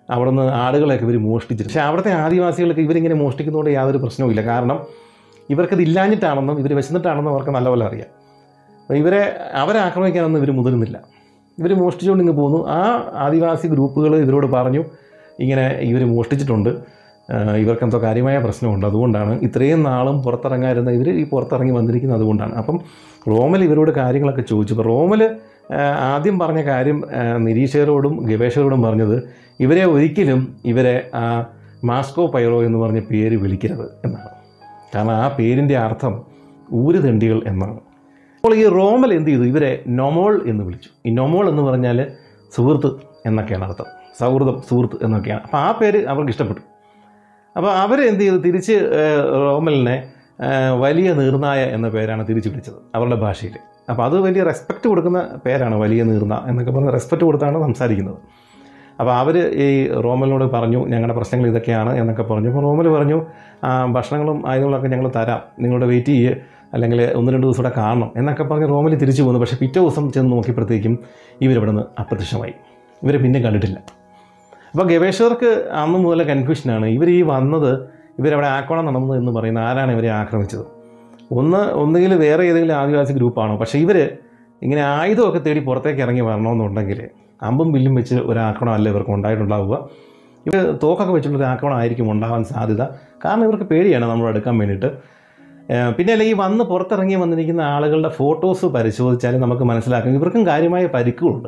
അവിടുന്ന് ആടുകളെയൊക്കെ ഇവർ മോഷ്ടിച്ചിട്ട് പക്ഷേ അവിടുത്തെ ആദിവാസികൾക്ക് ഇവരിങ്ങനെ മോഷ്ടിക്കുന്നതുകൊണ്ട് യാതൊരു പ്രശ്നവുമില്ല കാരണം ഇവർക്കത് ഇല്ലാഞ്ഞിട്ടാണെന്നും ഇവർ വിശന്നിട്ടാണെന്നും അവർക്ക് നല്ലപോലെ അറിയാം അപ്പോൾ ഇവരെ അവരെ ആക്രമിക്കാനൊന്നും ഇവർ മുതിരുന്നില്ല ഇവർ മോഷ്ടിച്ചുകൊണ്ട് ഇങ്ങ് പോന്നു ആ ആദിവാസി ഗ്രൂപ്പുകൾ ഇവരോട് പറഞ്ഞു ഇങ്ങനെ ഇവർ മോഷ്ടിച്ചിട്ടുണ്ട് ആഹ് ഇവർക്കെന്തോ കാര്യമായ പ്രശ്നമുണ്ട് അതുകൊണ്ടാണ് ഇത്രയും നാളും പുറത്തിറങ്ങാതിരുന്ന ഇവർ ഈ പുറത്തിറങ്ങി വന്നിരിക്കുന്നത് അതുകൊണ്ടാണ് അപ്പം റോമൽ ഇവരോട് കാര്യങ്ങളൊക്കെ ചോദിച്ചു അപ്പോൾ റോമൽ ആഹ് ആദ്യം പറഞ്ഞ കാര്യം ആഹ് നിരീക്ഷകരോടും ഗവേഷകരോടും പറഞ്ഞത് ഇവരെ ഒരിക്കലും ഇവരെ ആ മാസ്കോ പൈറോ എന്ന് പറഞ്ഞ പേര് വിളിക്കരുത് എന്നാണ് കാരണം ആ പേരിൻ്റെ അർത്ഥം ഊരുതെണ്ടികൾ എന്നാണ് അപ്പോൾ ഈ റോമൽ എന്ത് ചെയ്തു ഇവരെ നൊമോൾ എന്ന് വിളിച്ചു ഈ നൊമോൾ എന്ന് പറഞ്ഞാൽ സുഹൃത്ത് എന്നൊക്കെയാണ് അർത്ഥം സൗഹൃദം സുഹൃത്ത് എന്നൊക്കെയാണ് അപ്പോൾ ആ പേര് അവർക്ക് ഇഷ്ടപ്പെട്ടു അപ്പോൾ അവർ എന്ത് ചെയ്തു തിരിച്ച് ഏഹ്, റോമലിനെ ഏഹ്, വലിയ നീർനായ എന്ന പേരാണ് തിരിച്ചു വിളിച്ചത് അവരുടെ ഭാഷയിൽ അപ്പോൾ അത് വലിയ റെസ്പെക്റ്റ് കൊടുക്കുന്ന പേരാണ് വലിയ നീർന എന്നൊക്കെ പറഞ്ഞ് റെസ്പെക്റ്റ് കൊടുത്താണ് സംസാരിക്കുന്നത് അപ്പോൾ അവർ ഈ റോമലിനോട് പറഞ്ഞു ഞങ്ങളുടെ പ്രശ്നങ്ങൾ ഇതൊക്കെയാണ് എന്നൊക്കെ പറഞ്ഞു അപ്പോൾ റോമൽ പറഞ്ഞു "ആ, ഭക്ഷണങ്ങളും ആയുധങ്ങളൊക്കെ ഞങ്ങൾ തരാം നിങ്ങളുടെ വെയിറ്റ് ചെയ്യുക അല്ലെങ്കിൽ ഒന്ന് രണ്ട് ദിവസം കൂടെ കാണണം എന്നൊക്കെ പറഞ്ഞ് റോമൽ തിരിച്ചു പോന്നു പക്ഷേ പിറ്റേ ദിവസം ചെന്ന് നോക്കിയപ്പോഴത്തേക്കും ഇവരിവിടെ നിന്ന് അപ്രത്യക്ഷമായി ഇവരെ പിന്നെ കണ്ടിട്ടില്ല അപ്പോൾ ഗവേഷകർക്ക് അന്ന് മുതൽ കൺഫ്യൂഷനാണ് ഇവർ ഈ വന്നത് ഇവരവിടെ ആക്രമണം നടന്നു എന്ന് പറയുന്ന ആരാണ് ഇവരെ ആക്രമിച്ചത് ഒന്ന് ഒന്നുകിൽ വേറെ ഏതെങ്കിലും ആദിവാസി ഗ്രൂപ്പാണോ പക്ഷേ ഇവർ ഇങ്ങനെ ആയുധമൊക്കെ തേടി പുറത്തേക്ക് ഇറങ്ങി വരണമെന്നുണ്ടെങ്കിൽ അമ്പും വില്ലും വെച്ച് ഒരു ആക്രമണം അല്ല ഇവർക്ക് ഉണ്ടായിട്ടുണ്ടാവുക ഇവർ തോക്കൊക്കെ വെച്ചിട്ടുള്ളൊരു ആക്രമണം ആയിരിക്കും ഉണ്ടാവാൻ സാധ്യത കാരണം ഇവർക്ക് പേടിയാണ് നമ്മൾ എടുക്കാൻ വേണ്ടിയിട്ട് ഏഹ് പിന്നെ അല്ല ഈ വന്ന് പുറത്തിറങ്ങി വന്നിരിക്കുന്ന ആളുകളുടെ ഫോട്ടോസ് പരിശോധിച്ചാൽ നമുക്ക് മനസ്സിലാക്കാം ഇവർക്കും കാര്യമായ പരിക്കുകളുണ്ട്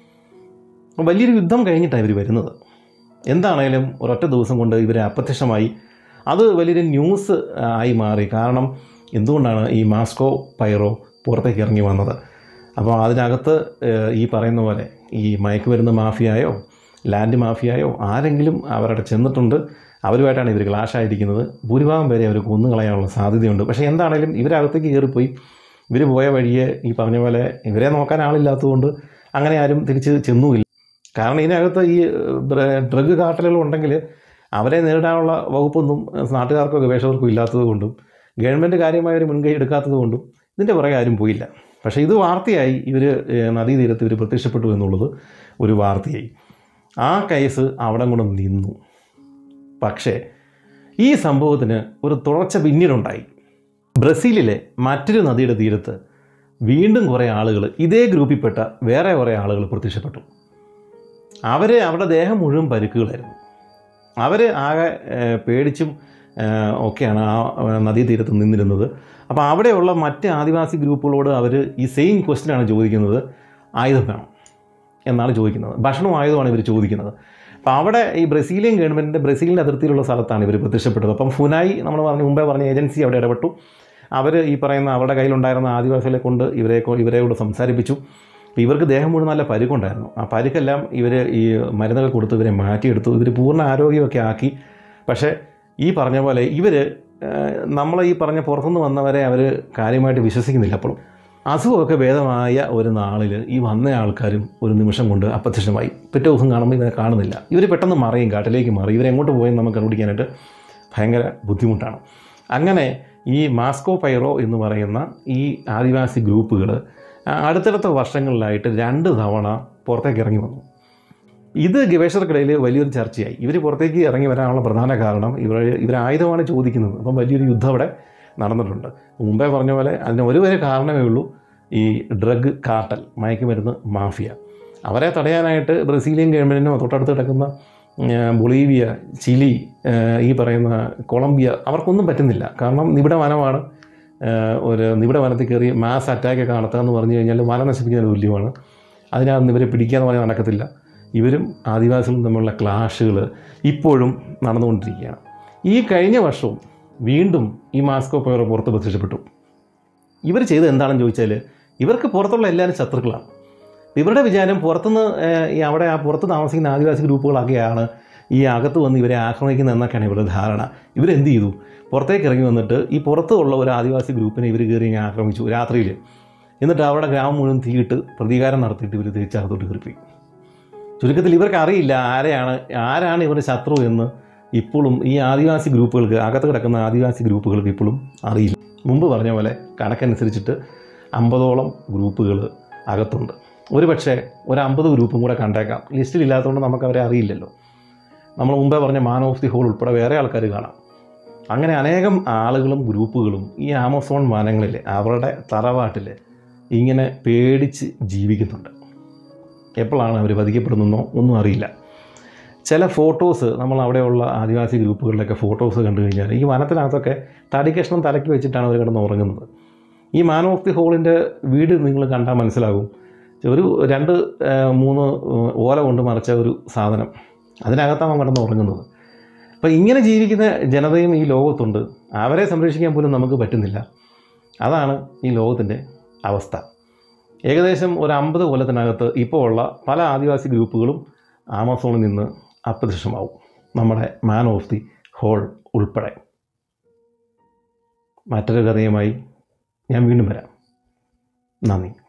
വലിയൊരു യുദ്ധം കഴിഞ്ഞിട്ടാണ് ഇവർ വരുന്നത് എന്താണേലും ഒരൊറ്റ ദിവസം കൊണ്ട് ഇവരെ അപ്രത്യക്ഷമായി അത് വലിയൊരു ന്യൂസ് ആയി മാറി കാരണം എന്തുകൊണ്ടാണ് ഈ മാസ്കോ പൈറോ പുറത്തേക്ക് ഇറങ്ങി വന്നത് അപ്പോൾ അതിനകത്ത് ഏഹ്, ഈ പറയുന്ന പോലെ ഈ മയക്കുമരുന്ന് മാഫിയായോ ലാൻഡ് മാഫിയായോ ആരെങ്കിലും അവരുടെ ചെന്നിട്ടുണ്ട് അവരുമായിട്ടാണ് ഇവർ ക്ലാഷായിരിക്കുന്നത് ഭൂരിഭാഗം പേരെ അവർ കൊന്നുകളയാനുള്ള സാധ്യതയുണ്ട് പക്ഷേ എന്താണേലും ഇവരകത്തേക്ക് കയറിപ്പോയി ഇവർ പോയ വഴിയെ ഈ പറഞ്ഞ പോലെ ഇവരെ നോക്കാൻ ആളില്ലാത്തതുകൊണ്ട് അങ്ങനെ ആരും തിരിച്ച് ചെന്നുമില്ല കാരണം ഇതിനകത്ത് ഈ ഡ്രഗ് കാർട്ടലുകൾ ഉണ്ടെങ്കിൽ അവരെ നേരിടാനുള്ള വകുപ്പൊന്നും നാട്ടുകാർക്കോ ഗവേഷകർക്കോ ഇല്ലാത്തത് കൊണ്ടും ഗവൺമെൻറ് കാര്യമായ ഒരു മുൻകൈ എടുക്കാത്തത് കൊണ്ടും ഇതിൻ്റെ പുറകെ ആരും പോയില്ല പക്ഷേ ഇത് വാർത്തയായി ഇവർ നദീതീരത്ത് ഇവർ പ്രത്യക്ഷപ്പെട്ടു എന്നുള്ളത് ഒരു വാർത്തയായി ആ കേസ് അവിടെ കൊണ്ട് നിന്നു പക്ഷേ ഈ സംഭവത്തിന് ഒരു തുടർച്ച പിന്നീടുണ്ടായി ബ്രസീലിലെ മറ്റൊരു നദിയുടെ തീരത്ത് വീണ്ടും കുറേ ആളുകൾ ഇതേ ഗ്രൂപ്പിൽപ്പെട്ട വേറെ കുറേ ആളുകൾ പ്രത്യക്ഷപ്പെട്ടു അവർ അവരുടെ ദേഹം മുഴുവൻ പരുക്കുകളായിരുന്നു അവർ ആകെ ഏഹ്, പേടിച്ചും ഏഹ്, ഒക്കെയാണ് ആ ഏഹ്, നദീതീരത്ത് നിന്നിരുന്നത് അപ്പോൾ അവിടെയുള്ള മറ്റ് ആദിവാസി ഗ്രൂപ്പുകളോട് അവർ ഈ സെയിം ക്വസ്റ്റ്യനാണ് ചോദിക്കുന്നത് ആയുധം വേണം എന്നാണ് ചോദിക്കുന്നത് ഭക്ഷണവും ആയുധമാണ് ഇവർ ചോദിക്കുന്നത് അപ്പോൾ അവിടെ ഈ ബ്രസീലിയൻ ഗവൺമെൻറ്റിൻ്റെ ബ്രസീലിൻ്റെ അതിർത്തിയിലുള്ള സ്ഥലത്താണ് ഇവർ പ്രത്യക്ഷപ്പെട്ടത് അപ്പം ഫുനായി നമ്മൾ പറഞ്ഞ മുമ്പേ പറഞ്ഞ ഏജൻസി അവിടെ ഇടപെട്ടു അവർ ഈ പറയുന്ന അവരുടെ കയ്യിലുണ്ടായിരുന്ന ആദിവാസികളെ കൊണ്ട് ഇവരെ കൊ- ഇവരെയോട് സംസാരിപ്പിച്ചു അപ്പോൾ ഇവർക്ക് ദേഹം മുഴുവൻ നല്ല പരുക്കുണ്ടായിരുന്നു ആ പരുക്കെല്ലാം ഇവർ ഈ മരുന്നുകൾ കൊടുത്ത് ഇവരെ മാറ്റിയെടുത്തു ഇവർ പൂർണ്ണ ആരോഗ്യമൊക്കെ ആക്കി പക്ഷേ ഈ പറഞ്ഞ പോലെ ഇവർ നമ്മൾ ഈ പറഞ്ഞ പുറത്തുനിന്ന് വന്നവരെ അവർ കാര്യമായിട്ട് വിശ്വസിക്കുന്നില്ല അപ്പോഴും അസുഖമൊക്കെ ഭേദമായ ഒരു നാളിൽ ഈ വന്ന ആൾക്കാരും ഒരു നിമിഷം കൊണ്ട് അപ്രത്യക്ഷമായി പിറ്റേ ദിവസം കാണുമ്പോൾ ഇവരെ കാണുന്നില്ല ഇവർ പെട്ടെന്ന് മറിയും കാട്ടിലേക്ക് മാറി ഇവരെങ്ങോട്ട് പോയെന്ന് നമുക്ക് കണ്ടുപിടിക്കാനായിട്ട് ഭയങ്കര ബുദ്ധിമുട്ടാണ് അങ്ങനെ ഈ മാസ്കോ പൈറോ എന്ന് പറയുന്ന ഈ ആദിവാസി ഗ്രൂപ്പുകൾ അടുത്തടുത്ത വർഷങ്ങളിലായിട്ട് രണ്ട് തവണ പുറത്തേക്ക് ഇറങ്ങി വന്നു ഇത് ഗവേഷകർക്കിടയിൽ വലിയൊരു ചർച്ചയായി ഇവർ പുറത്തേക്ക് ഇറങ്ങി വരാനുള്ള പ്രധാന കാരണം ഇവർ ഇവർ ആയുധമാണ് ചോദിക്കുന്നത് അപ്പം വലിയൊരു യുദ്ധം അവിടെ നടന്നിട്ടുണ്ട് മുമ്പേ പറഞ്ഞ പോലെ അതിന് ഒരു വരെ കാരണമേ ഉള്ളൂ ഈ ഡ്രഗ് കാർട്ടൽ മയക്കുമരുന്ന് മാഫിയ അവരെ തടയാനായിട്ട് ബ്രസീലിയൻ ഗവൺമെൻറ്റിനോ തൊട്ടടുത്ത് കിടക്കുന്ന ഉം, ബൊളീവിയ ചിലി ഏഹ്, ഈ പറയുന്ന കൊളംബിയ അവർക്കൊന്നും പറ്റുന്നില്ല കാരണം നിബിഡ വനമാണ് ഏഹ്, ഒരു നിബിഡ വനത്തിൽ കയറി മാസ് അറ്റാക്കൊക്കെ നടത്തുക എന്ന് പറഞ്ഞു കഴിഞ്ഞാൽ വനം നശിപ്പിക്കുന്നതിന് തുല്യമാണ് അതിനകത്ത് ഇവരെ പിടിക്കുക എന്ന് പറഞ്ഞാൽ നടക്കത്തില്ല ഇവരും ആദിവാസികളും തമ്മിലുള്ള ക്ലാഷുകൾ ഇപ്പോഴും നടന്നുകൊണ്ടിരിക്കുകയാണ് ഈ കഴിഞ്ഞ വർഷവും വീണ്ടും ഈ മാസ്കോ പൈറോ പുറത്ത് പ്രത്യക്ഷപ്പെട്ടു ഇവർ ചെയ്തത് എന്താണെന്ന് ചോദിച്ചാൽ ഇവർക്ക് പുറത്തുള്ള എല്ലാവരും ശത്രുക്കളാണ് ഇവരുടെ വിചാരം പുറത്തുനിന്ന് ഏഹ്, ഈ അവിടെ ആ പുറത്ത് താമസിക്കുന്ന ആദിവാസി ഗ്രൂപ്പുകളൊക്കെയാണ് ഈ അകത്ത് വന്ന് ഇവരെ ആക്രമിക്കുന്നത് എന്നൊക്കെയാണ് ഇവരുടെ ധാരണ ഇവരെന്ത് ചെയ്തു പുറത്തേക്ക് ഇറങ്ങി വന്നിട്ട് ഈ പുറത്തുള്ള ഒരു ആദിവാസി ഗ്രൂപ്പിനെ ഇവർ കയറി ഇങ്ങനെ ആക്രമിച്ചു രാത്രിയിൽ എന്നിട്ട് അവരുടെ ഗ്രാമം മുഴുവൻ തീയിട്ട് പ്രതികാരം നടത്തിയിട്ട് ഇവർ തിരിച്ചകത്തോട്ട് കയറിപ്പോയി ചുരുക്കത്തിൽ ഇവർക്ക് അറിയില്ല ആരെയാണ് ആരാണ് ഇവരുടെ ശത്രു എന്ന് ഇപ്പോഴും ഈ ആദിവാസി ഗ്രൂപ്പുകൾക്ക് അകത്ത് കിടക്കുന്ന ആദിവാസി ഗ്രൂപ്പുകൾക്ക് ഇപ്പോഴും അറിയില്ല മുമ്പ് പറഞ്ഞ പോലെ കണക്കനുസരിച്ചിട്ട് അമ്പതോളം ഗ്രൂപ്പുകൾ അകത്തുണ്ട് ഒരു പക്ഷേ ഒരു അമ്പത് ഗ്രൂപ്പും കൂടെ കണ്ടേക്കാം ലിസ്റ്റിലില്ലാത്തതുകൊണ്ട് നമുക്ക് അവരെ അറിയില്ലല്ലോ നമ്മൾ മുമ്പേ പറഞ്ഞ മാൻ ഓഫ് ദി ഹോൾ ഉൾപ്പെടെ വേറെ ആൾക്കാർ കാണാം അങ്ങനെ അനേകം ആളുകളും ഗ്രൂപ്പുകളും ഈ ആമസോൺ വനങ്ങളിൽ അവരുടെ തറവാട്ടിൽ ഇങ്ങനെ പേടിച്ച് ജീവിക്കുന്നുണ്ട് എപ്പോഴാണ് അവർ വധിക്കപ്പെടുന്നതെന്നോ ഒന്നും അറിയില്ല ചില ഫോട്ടോസ് നമ്മൾ അവിടെയുള്ള ആദിവാസി ഗ്രൂപ്പുകളിലൊക്കെ ഫോട്ടോസ് കണ്ടു കഴിഞ്ഞാൽ ഈ വനത്തിനകത്തൊക്കെ തടിക്കഷ്ണം തലയ്ക്ക് വെച്ചിട്ടാണ് അവർ കിടന്ന് ഉറങ്ങുന്നത് ഈ മാൻ ഓഫ് ദി ഹോളിൻ്റെ വീട് നിങ്ങൾ കണ്ടാൽ മനസ്സിലാകും ഒരു രണ്ട് ആ, മൂന്ന് ഓല കൊണ്ട് മറച്ച ഒരു സാധനം അതിനകത്താണ് അവൻ കിടന്ന് ഉറങ്ങുന്നത് അപ്പോൾ ഇങ്ങനെ ജീവിക്കുന്ന ജനതയും ഈ ലോകത്തുണ്ട് അവരെ സംരക്ഷിക്കാൻ പോലും നമുക്ക് പറ്റുന്നില്ല അതാണ് ഈ ലോകത്തിൻ്റെ അവസ്ഥ ഏകദേശം ഒരു അമ്പത് കൊല്ലത്തിനകത്ത് ഇപ്പോൾ ഉള്ള പല ആദിവാസി ഗ്രൂപ്പുകളും ആമസോണിൽ നിന്ന് അപ്രത്യക്ഷമാവും നമ്മുടെ മാൻ ഓഫ് ദി ഹോൾ ഉൾപ്പെടെ മറ്റൊരു കഥയുമായി ഞാൻ വീണ്ടും വരാം നന്ദി